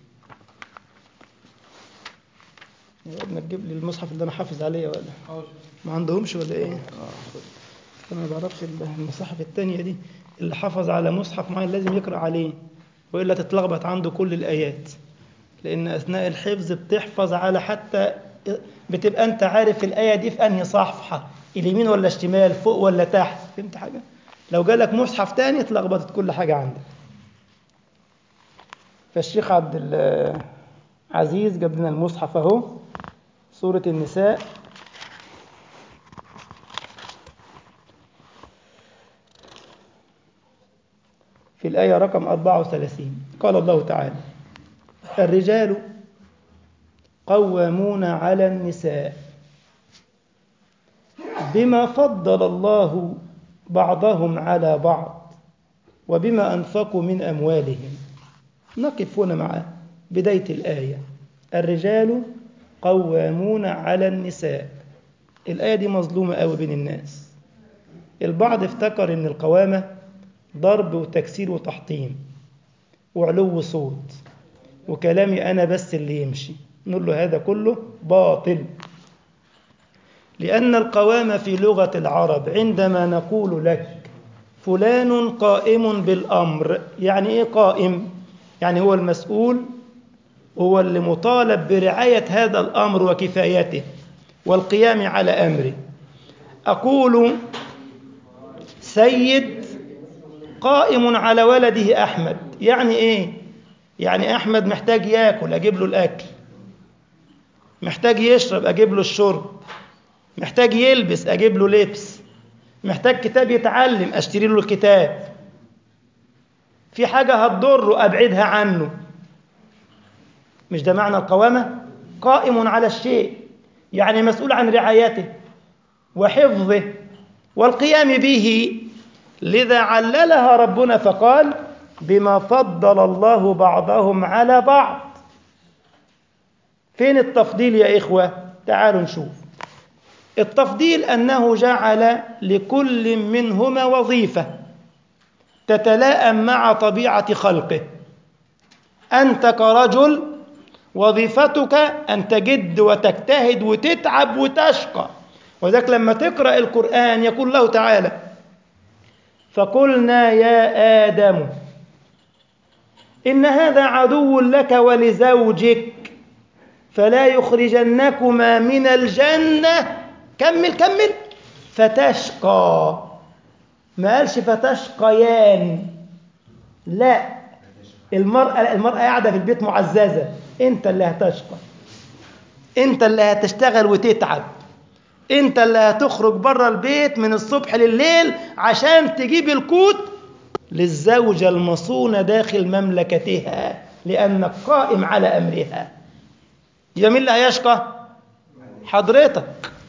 [SPEAKER 1] يا ابني تجيب لي المصحف اللي انا حافظ عليه ولا ما عندهمش ولا ايه اه انا ما بعرفش المصاحف التانية دي اللي حافظ على مصحف معين لازم يقرا عليه والا تتلخبط عنده كل الايات لان اثناء الحفظ بتحفظ على حتى بتبقى انت عارف الايه دي في انهي صفحه اليمين ولا الشمال فوق ولا تحت فهمت حاجه لو جالك مصحف تاني اتلخبطت كل حاجه عندك فالشيخ عبد العزيز جاب لنا المصحف اهو سورة النساء في الآية رقم 34 قال الله تعالى الرجال قوامون على النساء بما فضل الله بعضهم على بعض وبما أنفقوا من أموالهم نقف هنا مع بداية الآية الرجال قوامون على النساء الآية دي مظلومة قوي بين الناس البعض افتكر ان القوامة ضرب وتكسير وتحطيم وعلو صوت وكلامي أنا بس اللي يمشي نقول له هذا كله باطل لأن القوامة في لغة العرب عندما نقول لك فلان قائم بالأمر يعني إيه قائم؟ يعني هو المسؤول هو اللي مطالب برعاية هذا الأمر وكفايته والقيام على أمره أقول سيد قائم على ولده أحمد يعني إيه؟ يعني أحمد محتاج يأكل أجيب له الأكل محتاج يشرب أجيب له الشرب محتاج يلبس أجيب له لبس محتاج كتاب يتعلم أشتري له الكتاب في حاجة هتضره أبعدها عنه مش ده معنى القوامة قائم على الشيء يعني مسؤول عن رعايته وحفظه والقيام به لذا عللها ربنا فقال بما فضل الله بعضهم على بعض فين التفضيل يا إخوة تعالوا نشوف التفضيل أنه جعل لكل منهما وظيفة تتلائم مع طبيعة خلقه أنت كرجل وظيفتك أن تجد وتجتهد وتتعب وتشقى وذلك لما تقرأ القرآن يقول الله تعالى فقلنا يا آدم إن هذا عدو لك ولزوجك فلا يخرجنكما من الجنة كمل كمل فتشقى ما قالش فتشقيان لا المرأة المرأة قاعدة في البيت معززة أنت اللي هتشقى أنت اللي هتشتغل وتتعب أنت اللي هتخرج بره البيت من الصبح لليل عشان تجيب القوت للزوجة المصونة داخل مملكتها لأنك قائم على أمرها يبقى مين اللي هيشقى؟ حضرتك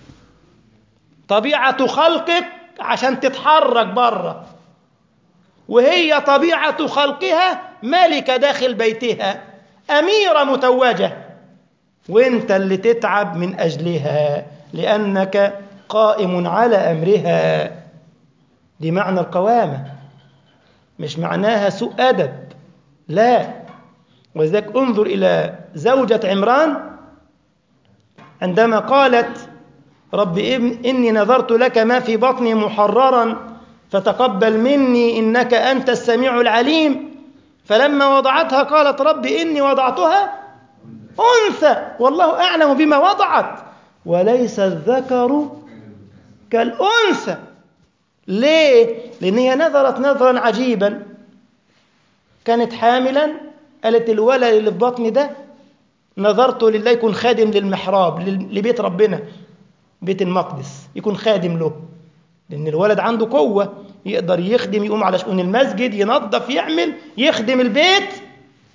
[SPEAKER 1] طبيعة خلقك عشان تتحرك بره وهي طبيعة خلقها ملكة داخل بيتها أميرة متوجة وانت اللي تتعب من أجلها لأنك قائم على أمرها دي معنى القوامة مش معناها سوء أدب لا ولذلك انظر إلى زوجة عمران عندما قالت رب إني نذرت لك ما في بطني محررا فتقبل مني إنك أنت السميع العليم فلما وضعتها قالت رب إني وضعتها أنثى والله أعلم بما وضعت وليس الذكر كالأنثى ليه؟ لأن هي نذرت نذرا عجيبا كانت حاملا قالت الولد اللي في بطني ده نذرته لله يكون خادم للمحراب لبيت ربنا بيت المقدس يكون خادم له لأن الولد عنده قوة يقدر يخدم يقوم على شؤون المسجد ينظف يعمل يخدم البيت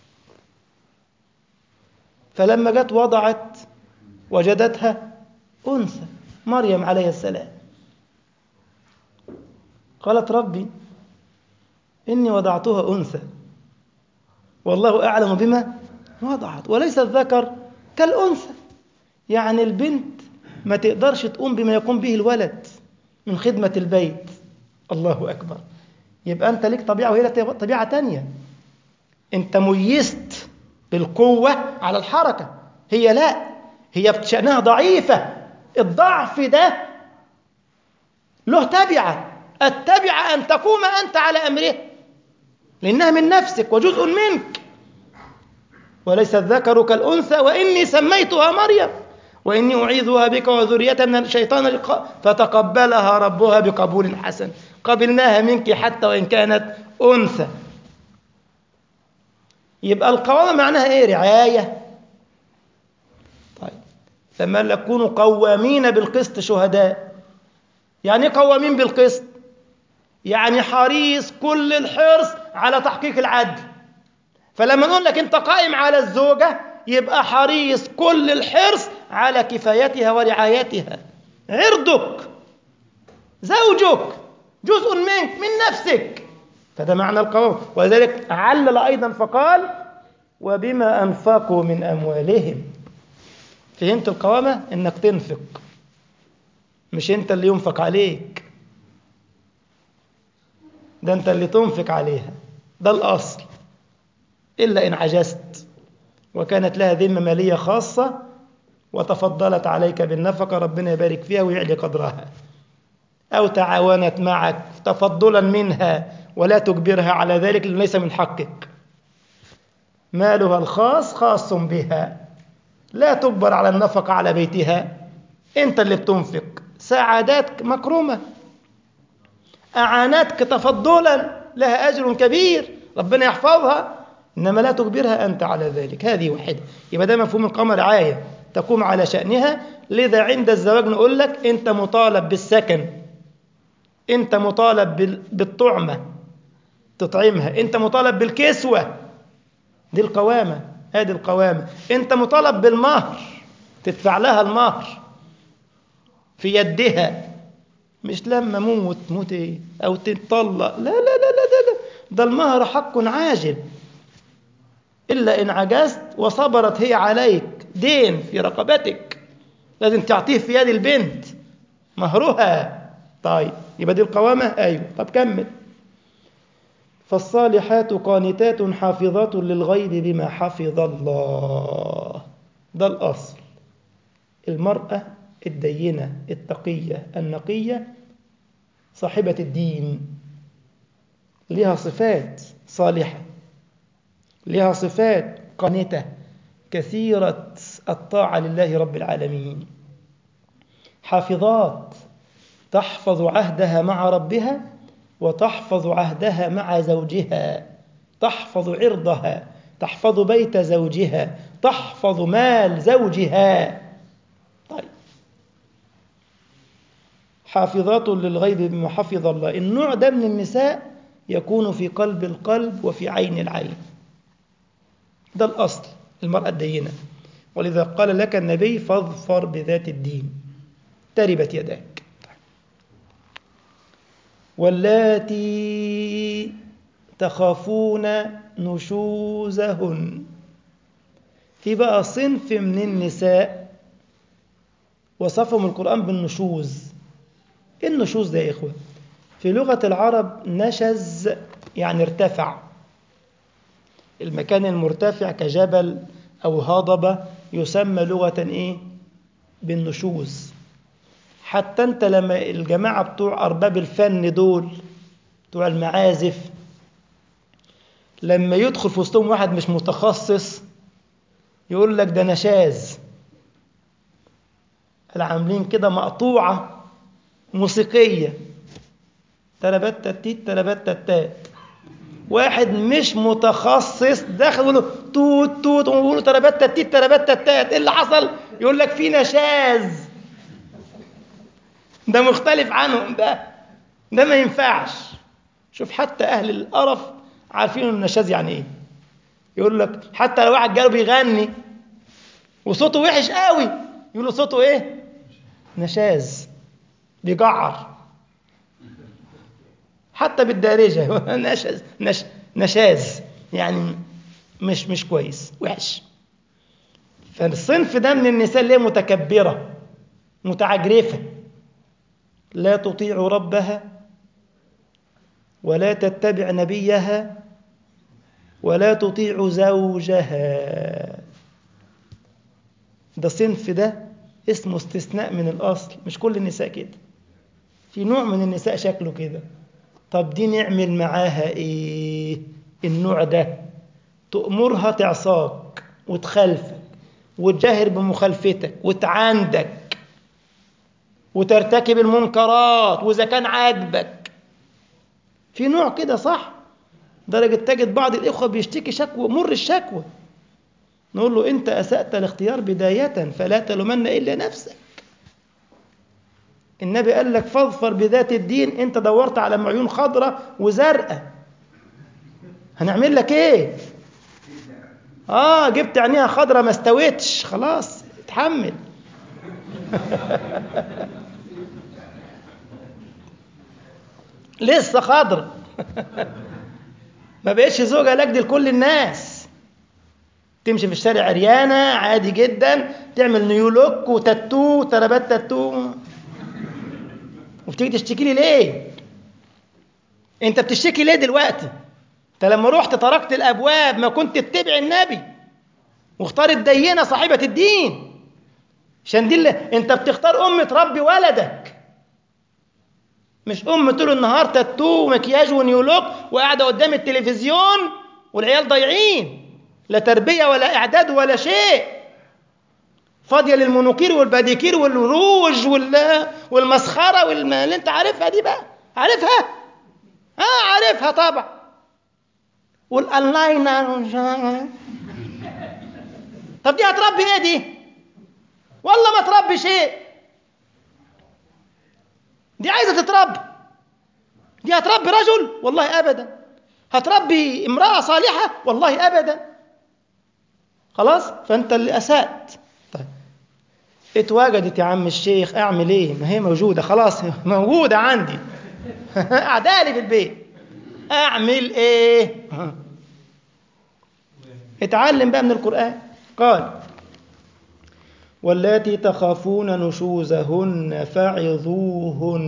[SPEAKER 1] فلما جت وضعت وجدتها أنثى مريم عليه السلام قالت ربي إني وضعتها أنثى والله أعلم بما وضعت وليس الذكر كالأنثى يعني البنت ما تقدرش تقوم بما يقوم به الولد من خدمة البيت الله أكبر يبقى أنت ليك طبيعة وهي لها طبيعة تانية أنت ميزت بالقوة على الحركة هي لا هي بشأنها ضعيفة الضعف ده له تبعة التبعة أن تقوم أنت على أمره لأنها من نفسك وجزء منك وليس الذكر كالأنثى وإني سميتها مريم وإني أعيذها بك وذريتها من الشيطان فتقبلها ربها بقبول حسن قبلناها منك حتى وإن كانت أنثى يبقى القوامة معناها إيه رعاية طيب لما نكونوا قوامين بالقسط شهداء يعني ايه قوامين بالقسط يعني حريص كل الحرص على تحقيق العدل فلما نقول لك انت قائم على الزوجة يبقى حريص كل الحرص على كفايتها ورعايتها عرضك زوجك جزء منك من نفسك فده معنى القوام ولذلك علل أيضا فقال وبما أنفقوا من أموالهم فهمت القوامة إنك تنفق مش أنت اللي ينفق عليك ده أنت اللي تنفق عليها ده الأصل إلا إن عجزت وكانت لها ذمة مالية خاصة وتفضلت عليك بالنفقة ربنا يبارك فيها ويعلي قدرها أو تعاونت معك تفضلا منها ولا تجبرها على ذلك لأنه ليس من حقك مالها الخاص خاص بها لا تجبر على النفقة على بيتها أنت اللي بتنفق سعاداتك مكرومة أعانتك تفضلا لها أجر كبير ربنا يحفظها إنما لا تجبرها أنت على ذلك هذه واحدة يبقى ده مفهوم القمر رعاية تقوم على شأنها لذا عند الزواج نقول لك أنت مطالب بالسكن أنت مطالب بالطعمة تطعمها أنت مطالب بالكسوة دي القوامة هذه القوامة أنت مطالب بالمهر تدفع لها المهر في يدها مش لما موت موت ايه او تتطلق لا لا لا لا لا ده المهر حق عاجل إلا إن عجزت وصبرت هي عليك دين في رقبتك لازم تعطيه في يد البنت مهرها طيب يبقى دي القوامة أيوة طب كمل فالصالحات قانتات حافظات للغيب بما حفظ الله ده الأصل المرأة الدينة التقية النقية صاحبة الدين لها صفات صالحة لها صفات قانتة كثيرة الطاعة لله رب العالمين حافظات تحفظ عهدها مع ربها وتحفظ عهدها مع زوجها تحفظ عرضها تحفظ بيت زوجها تحفظ مال زوجها طيب حافظات للغيب بما حفظ الله النوع ده من النساء يكون في قلب القلب وفي عين العين ده الأصل المرأة الدينة ولذا قال لك النبي فاظفر بذات الدين تربت يداك واللاتي تخافون نشوزهن في بقى صنف من النساء وصفهم القرآن بالنشوز ايه النشوز ده يا إخوة في لغة العرب نشز يعني ارتفع المكان المرتفع كجبل أو هضبة يسمى لغة إيه بالنشوز حتى أنت لما الجماعة بتوع أرباب الفن دول بتوع المعازف لما يدخل في وسطهم واحد مش متخصص يقول لك ده نشاز العاملين كده مقطوعة موسيقية تلبت تتيت تلبت تتات واحد مش متخصص داخل يقول له توت توت ويقول له تلبت تتيت تلبت تتات ايه اللي حصل؟ يقول لك في نشاز ده مختلف عنهم ده ده ما ينفعش شوف حتى اهل القرف عارفين النشاز يعني ايه يقول لك حتى لو واحد جاله بيغني وصوته وحش قوي يقولوا صوته ايه نشاز بيجعر حتى بالدارجة نشاز نش نشاز يعني مش مش كويس وحش فالصنف ده من النساء اللي هي متكبرة متعجرفة لا تطيع ربها ولا تتبع نبيها ولا تطيع زوجها ده صنف ده اسمه استثناء من الأصل مش كل النساء كده في نوع من النساء شكله كده طب دي نعمل معاها ايه النوع ده تأمرها تعصاك وتخالفك وتجاهر بمخالفتك وتعاندك وترتكب المنكرات وإذا كان عاجبك في نوع كده صح درجة تجد بعض الإخوة بيشتكي شكوى مر الشكوى نقول له أنت أسأت الاختيار بداية فلا تلومن إلا نفسك النبي قال لك فاظفر بذات الدين أنت دورت على معيون خضراء وزرقاء هنعمل لك إيه آه جبت عينيها خضراء ما استويتش خلاص اتحمل لسه خضر ما بقتش زوجة لجد لكل الناس تمشي في الشارع عريانة عادي جدا تعمل نيو لوك وتاتو تربات تاتو وبتيجي تشتكي لي ليه انت بتشتكي ليه دلوقتي انت لما رحت تركت الابواب ما كنت تتبع النبي واختار الدينه صاحبه الدين عشان دي اللي انت بتختار ام تربي ولدك مش ام طول النهار تاتو ومكياج ونيولوك وقاعده قدام التلفزيون والعيال ضايعين لا تربيه ولا اعداد ولا شيء فاضيه للمنوكير والباديكير والروج وال... والمسخره والم... اللي انت عارفها دي بقى عارفها اه عارفها طبعا والاونلاينر طب دي هتربي ايه دي والله ما تربي شيء دي عايزه تتربى دي هتربي رجل والله ابدا هتربي امراه صالحه والله ابدا خلاص فانت اللي اسات طيب اتواجدت يا عم الشيخ اعمل ايه ما هي موجوده خلاص موجوده عندي قعدالي في البيت اعمل ايه اتعلم بقى من القران قال واللاتي تخافون نشوزهن فعظوهن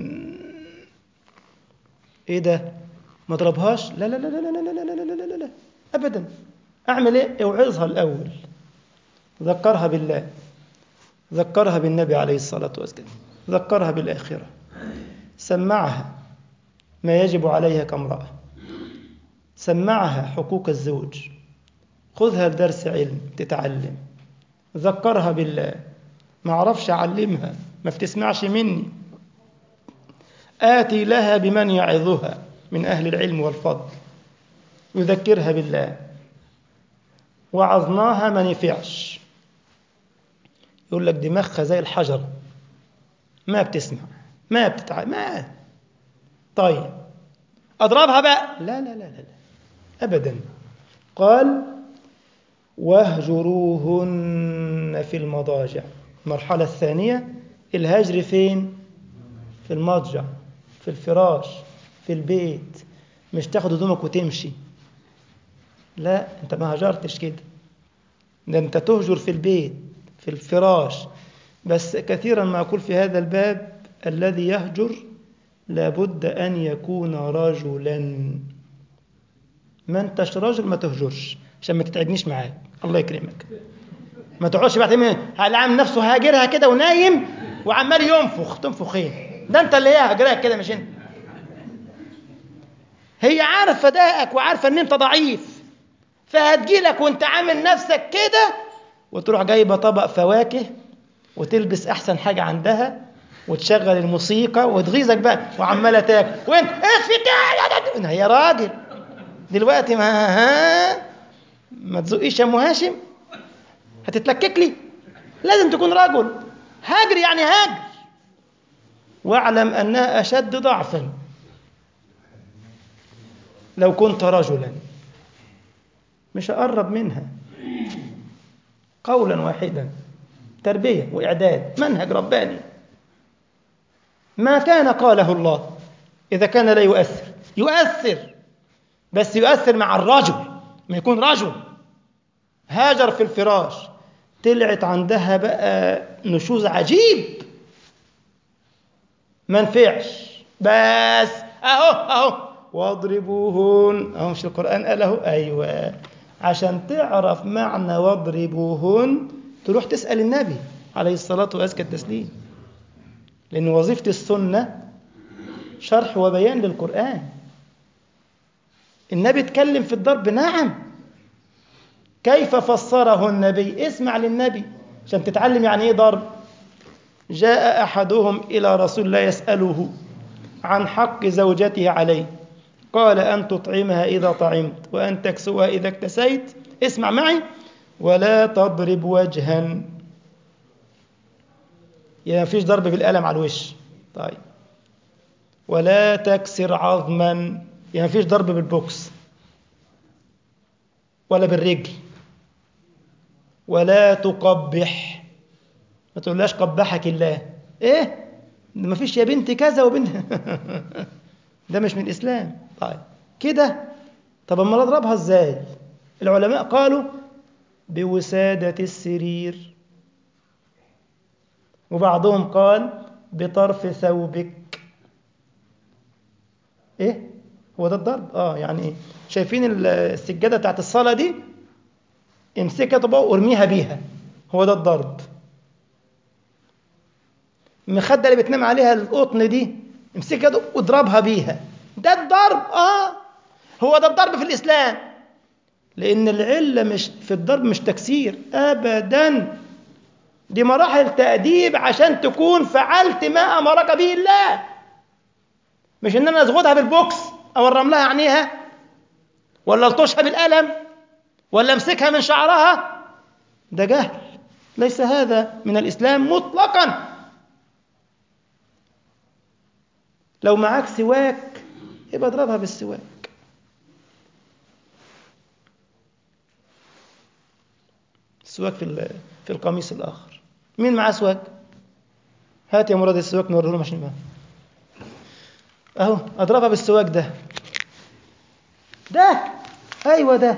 [SPEAKER 1] ايه ده ما اضربهاش لا لا لا لا لا لا لا لا لا لا لا ابدا اعمل ايه اوعظها الاول ذكرها بالله ذكرها بالنبي عليه الصلاه والسلام ذكرها بالاخره سمعها ما يجب عليها كامراه سمعها حقوق الزوج خذها لدرس علم تتعلم ذكرها بالله ما اعرفش اعلمها ما بتسمعش مني آتي لها بمن يعظها من أهل العلم والفضل يذكرها بالله وعظناها ما نفعش يقول لك دماغها زي الحجر ما بتسمع ما بتتع ما طيب أضربها بقى لا لا لا لا, لا. أبدا قال واهجروهن في المضاجع المرحلة الثانية الهجر فين في المضجع في الفراش في البيت مش تاخد هدومك وتمشي لا انت ما هجرتش كده ده انت تهجر في البيت في الفراش بس كثيرا ما أقول في هذا الباب الذي يهجر لابد أن يكون رجلا ما انتش راجل ما تهجرش عشان ما تتعبنيش معاك الله يكرمك ما تقعدش بقى تعمل عامل نفسه هاجرها كده ونايم وعمال ينفخ تنفخ ايه ده انت اللي هي هاجرها كده مش انت هي عارفه داءك وعارفه ان انت ضعيف فهتجيلك وانت عامل نفسك كده وتروح جايبه طبق فواكه وتلبس احسن حاجه عندها وتشغل الموسيقى وتغيظك بقى وعماله تاكل وانت ايه هي راجل دلوقتي ما ها ما تزقيش يا ام هاشم هتتلكك لي لازم تكون رجل هاجر يعني هاجر واعلم انها اشد ضعفا لو كنت رجلا مش اقرب منها قولا واحدا تربية وإعداد منهج رباني ما كان قاله الله إذا كان لا يؤثر يؤثر بس يؤثر مع الرجل ما يكون رجل هاجر في الفراش طلعت عندها بقى نشوز عجيب ما نفعش بس اهو اهو واضربوهن اهو مش القران قال اهو ايوه عشان تعرف معنى واضربوهن تروح تسال النبي عليه الصلاه وازكى التسليم لان وظيفه السنه شرح وبيان للقران النبي اتكلم في الضرب نعم كيف فسره النبي اسمع للنبي عشان تتعلم يعني ايه ضرب جاء احدهم الى رسول الله يساله عن حق زوجته عليه قال ان تطعمها اذا طعمت وان تكسوها اذا اكتسيت اسمع معي ولا تضرب وجها يعني مفيش ضرب بالقلم على الوش طيب ولا تكسر عظما يعني مفيش ضرب بالبوكس ولا بالرجل ولا تقبح ما تقولهاش قبحك الله ايه ما فيش يا بنت كذا وبنت ده مش من الاسلام طيب كده طب امال اضربها ازاي العلماء قالوا بوسادة السرير وبعضهم قال بطرف ثوبك ايه هو ده الضرب اه يعني ايه شايفين السجاده بتاعت الصلاه دي امسكها طبقه وارميها بيها هو ده الضرب المخده اللي بتنام عليها القطن دي امسكها واضربها بيها ده الضرب اه هو ده الضرب في الاسلام لان العله مش في الضرب مش تكسير ابدا دي مراحل تاديب عشان تكون فعلت ما امرك به الله مش ان انا ازغدها بالبوكس او الرملها عينيها ولا الطشها بالقلم ولا امسكها من شعرها ده جهل ليس هذا من الاسلام مطلقا لو معاك سواك يبقى اضربها بالسواك السواك في في القميص الاخر مين معاه سواك هات يا مراد السواك نوريه لهم عشان يبقى اهو اضربها بالسواك ده ده ايوه ده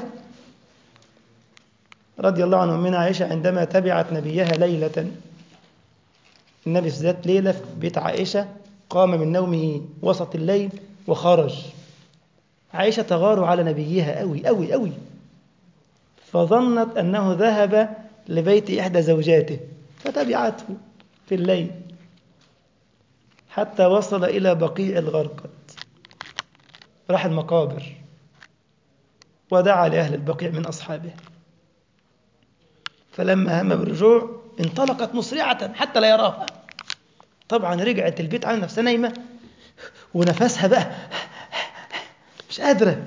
[SPEAKER 1] رضي الله عنه من عائشه عندما تبعت نبيها ليله النبي في ذات ليله في بيت عائشه قام من نومه وسط الليل وخرج عائشه تغار على نبيها قوي قوي قوي فظنت انه ذهب لبيت احدى زوجاته فتبعته في الليل حتى وصل إلى بقيع الغرقد راح المقابر ودعا لأهل البقيع من أصحابه فلما هم بالرجوع انطلقت مسرعة حتى لا يراها طبعا رجعت البيت على نفسها نايمة ونفسها بقى مش قادرة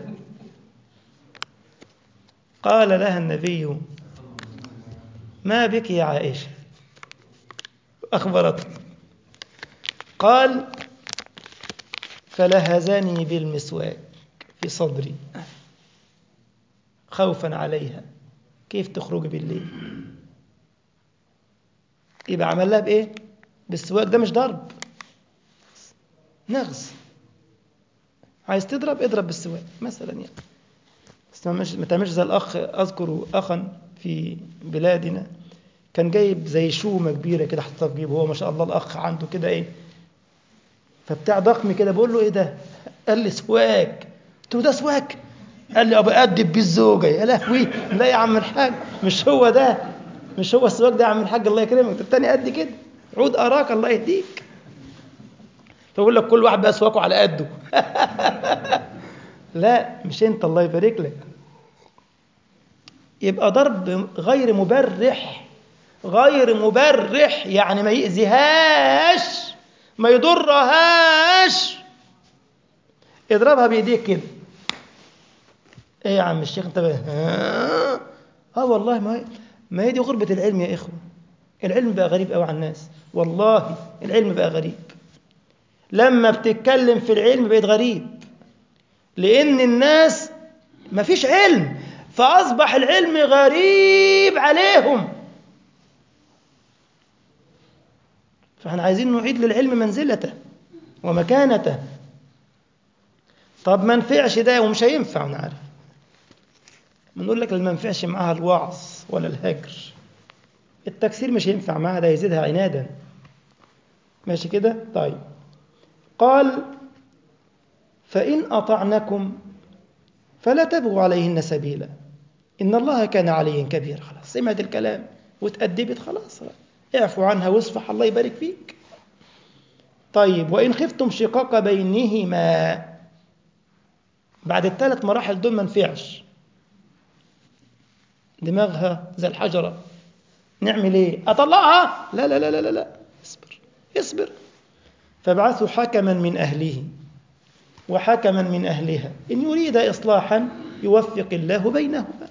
[SPEAKER 1] قال لها النبي ما بك يا عائشة أخبرته قال فلهزني بالمسواك في صدري خوفا عليها كيف تخرج بالليل يبقى عمل لها بايه بالسواك ده مش ضرب نغز عايز تضرب اضرب بالسواك مثلا يعني بس ما تعملش زي الاخ اذكر اخا في بلادنا كان جايب زي شومه كبيره كده حطها في جيبه هو ما شاء الله الاخ عنده كده ايه فبتاع ضخم كده بقول له ايه ده قال لي سواك قلت له ده سواك قال لي ابقى ادب بيه الزوجه يا لهوي لا يا عم الحاج مش هو ده مش هو السواك ده يا عم الحاج الله يكرمك التاني قد كده عود اراك الله يهديك فبقول لك كل واحد بقى سواكه على قده لا مش انت الله يبارك لك يبقى ضرب غير مبرح غير مبرح يعني ما يأذيهاش ما يضرهاش اضربها بايديك كده ايه يا عم الشيخ انت بقى اه والله ما هي ما هي دي غربة العلم يا اخوة العلم بقى غريب قوي على الناس والله العلم بقى غريب لما بتتكلم في العلم بقيت غريب لان الناس ما فيش علم فاصبح العلم غريب عليهم فاحنا عايزين نعيد للعلم منزلته ومكانته طب ما نفعش ده ومش هينفع انا عارف بنقول لك اللي ما ينفعش معاها الوعظ ولا الهجر التكسير مش هينفع معاها ده يزيدها عنادا ماشي كده طيب قال فإن أطعنكم فلا تبغوا عليهن سبيلا إن الله كان عليا كبيرا خلاص سمعت الكلام وتأدبت خلاص اعفوا عنها واصفح الله يبارك فيك طيب وإن خفتم شقاق بينهما بعد الثلاث مراحل دول ما نفعش دماغها زي الحجرة نعمل ايه أطلعها لا لا لا لا لا اصبر اصبر فابعثوا حكما من أهله وحكما من أهلها إن يريد إصلاحا يوفق الله بينهما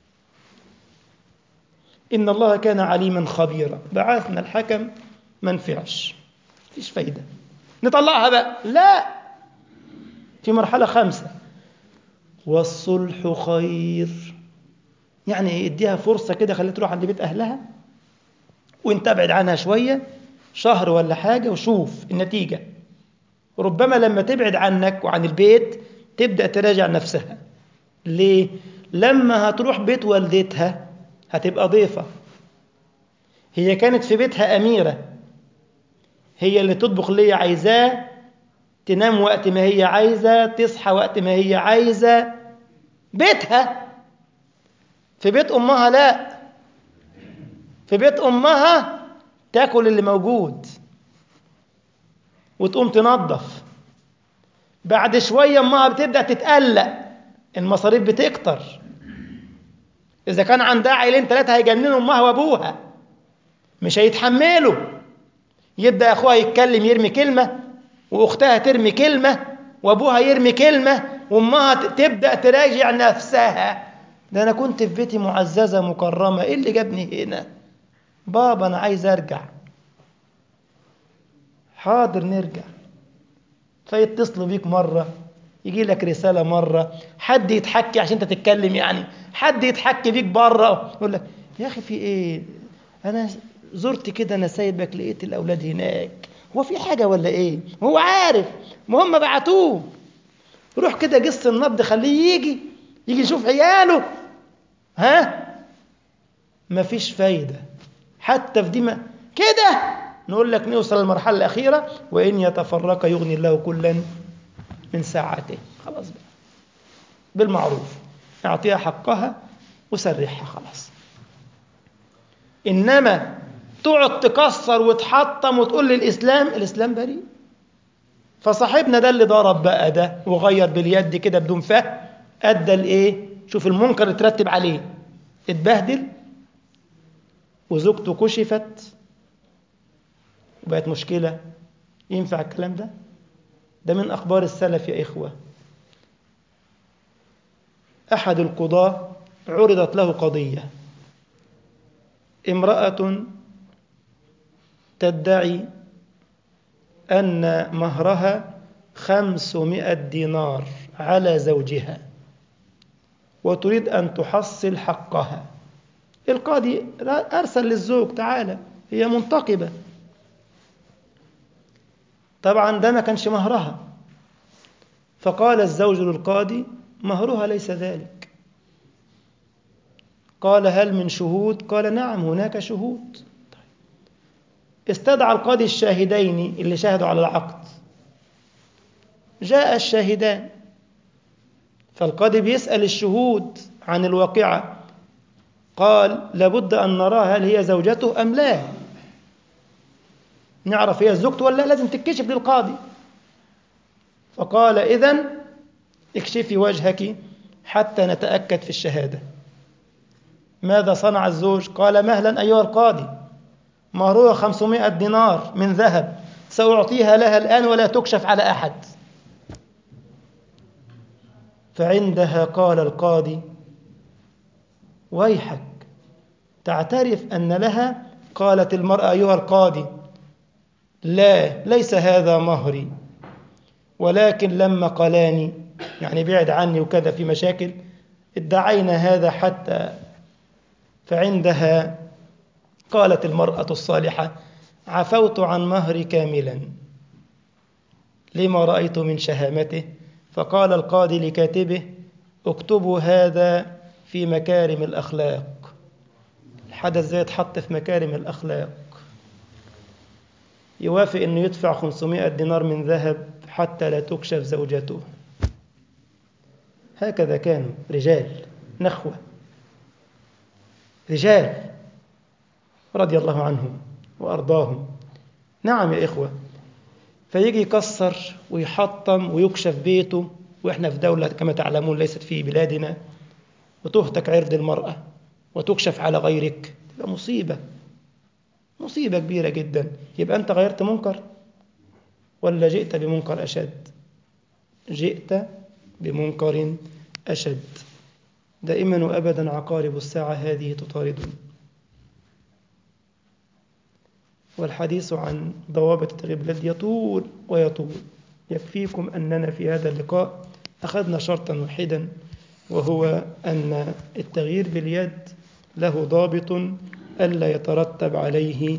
[SPEAKER 1] إن الله كان عليما خبيرا بعثنا الحكم ما نفعش فيش فايدة نطلعها بقى لا في مرحلة خامسة والصلح خير يعني اديها فرصة كده خليها تروح عند بيت أهلها وانت ابعد عنها شوية شهر ولا حاجة وشوف النتيجة ربما لما تبعد عنك وعن البيت تبدأ تراجع نفسها ليه؟ لما هتروح بيت والدتها هتبقى ضيفة هي كانت في بيتها أميرة هي اللي تطبخ اللي هي عايزاه تنام وقت ما هي عايزة تصحى وقت ما هي عايزة بيتها في بيت أمها لا في بيت أمها تاكل اللي موجود وتقوم تنظف بعد شوية أمها بتبدأ تتقلق المصاريف بتكتر إذا كان عندها عيلين ثلاثة هيجننوا أمها وأبوها مش هيتحملوا يبدأ أخوها يتكلم يرمي كلمة وأختها ترمي كلمة وأبوها يرمي كلمة وأمها تبدأ تراجع نفسها ده أنا كنت في بيتي معززة مكرمة إيه اللي جابني هنا بابا أنا عايز أرجع حاضر نرجع فيتصلوا بيك مرة يجي لك رسالة مرة حد يتحكي عشان انت تتكلم يعني حد يتحكي بيك بره يقول لك يا أخي في إيه أنا زرت كده أنا سايبك لقيت الأولاد هناك هو في حاجة ولا إيه هو عارف ما هم بعتوه روح كده قص النبض خليه يجي يجي يشوف عياله ها مفيش فايدة حتى في دي ما كده نقول لك نوصل للمرحلة الأخيرة وإن يتفرق يغني الله كلا من ساعته خلاص بقى بالمعروف اعطيها حقها وسرحها خلاص إنما تقعد تكسر وتحطم وتقول للإسلام الإسلام بريء فصاحبنا ده اللي ضرب بقى ده وغير باليد كده بدون فهم أدى لإيه شوف المنكر اترتب عليه اتبهدل وزوجته كشفت وبقت مشكلة ينفع الكلام ده ده من أخبار السلف يا إخوة أحد القضاة عرضت له قضية امرأة تدعي أن مهرها خمسمائة دينار على زوجها وتريد أن تحصل حقها القاضي أرسل للزوج تعالى هي منتقبة طبعا ده ما كانش مهرها فقال الزوج للقاضي مهرها ليس ذلك قال هل من شهود قال نعم هناك شهود استدعى القاضي الشاهدين اللي شاهدوا على العقد جاء الشاهدان فالقاضي بيسأل الشهود عن الواقعة قال لابد أن نرى هل هي زوجته أم لا نعرف هي زوجته ولا لازم تكشف للقاضي فقال إذن اكشفي وجهك حتى نتأكد في الشهادة ماذا صنع الزوج قال مهلا أيها القاضي مهرها خمسمائة دينار من ذهب سأعطيها لها الآن ولا تكشف على أحد فعندها قال القاضي ويحك تعترف أن لها قالت المرأة أيها القاضي لا ليس هذا مهري ولكن لما قلاني يعني بعد عني وكذا في مشاكل ادعينا هذا حتى فعندها قالت المرأة الصالحة عفوت عن مهري كاملا لما رأيت من شهامته فقال القاضي لكاتبه اكتبوا هذا في مكارم الأخلاق الحدث زي يتحط في مكارم الأخلاق يوافق أنه يدفع 500 دينار من ذهب حتى لا تكشف زوجته هكذا كانوا رجال نخوة رجال رضي الله عنهم وأرضاهم نعم يا إخوة فيجي يكسر ويحطم ويكشف بيته وإحنا في دولة كما تعلمون ليست في بلادنا وتهتك عرض المرأة وتكشف على غيرك تبقى مصيبة مصيبة كبيرة جدا يبقى أنت غيرت منكر ولا جئت بمنكر أشد جئت بمنكر أشد دائما وأبدا عقارب الساعة هذه تطاردني والحديث عن ضوابط التغيير باليد يطول ويطول يكفيكم أننا في هذا اللقاء أخذنا شرطا واحدا وهو أن التغيير باليد له ضابط ألا يترتب عليه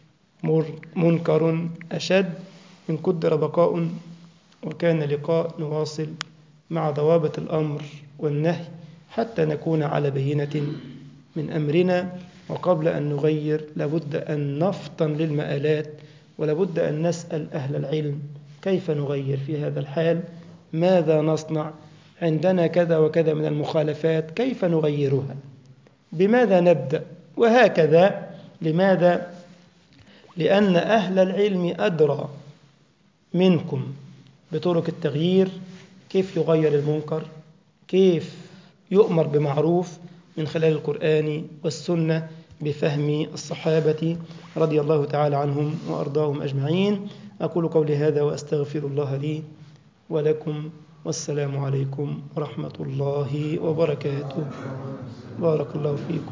[SPEAKER 1] منكر أشد إن قدر بقاء وكان لقاء نواصل مع ضوابط الأمر والنهي حتى نكون على بينة من أمرنا وقبل أن نغير لابد أن نفطن للمآلات ولابد أن نسأل أهل العلم كيف نغير في هذا الحال ماذا نصنع عندنا كذا وكذا من المخالفات كيف نغيرها بماذا نبدأ وهكذا لماذا لأن أهل العلم أدرى منكم بطرق التغيير كيف يغير المنكر كيف يؤمر بمعروف من خلال القرآن والسنة بفهم الصحابة رضي الله تعالى عنهم وأرضاهم أجمعين أقول قولي هذا وأستغفر الله لي ولكم والسلام عليكم ورحمة الله وبركاته بارك الله فيكم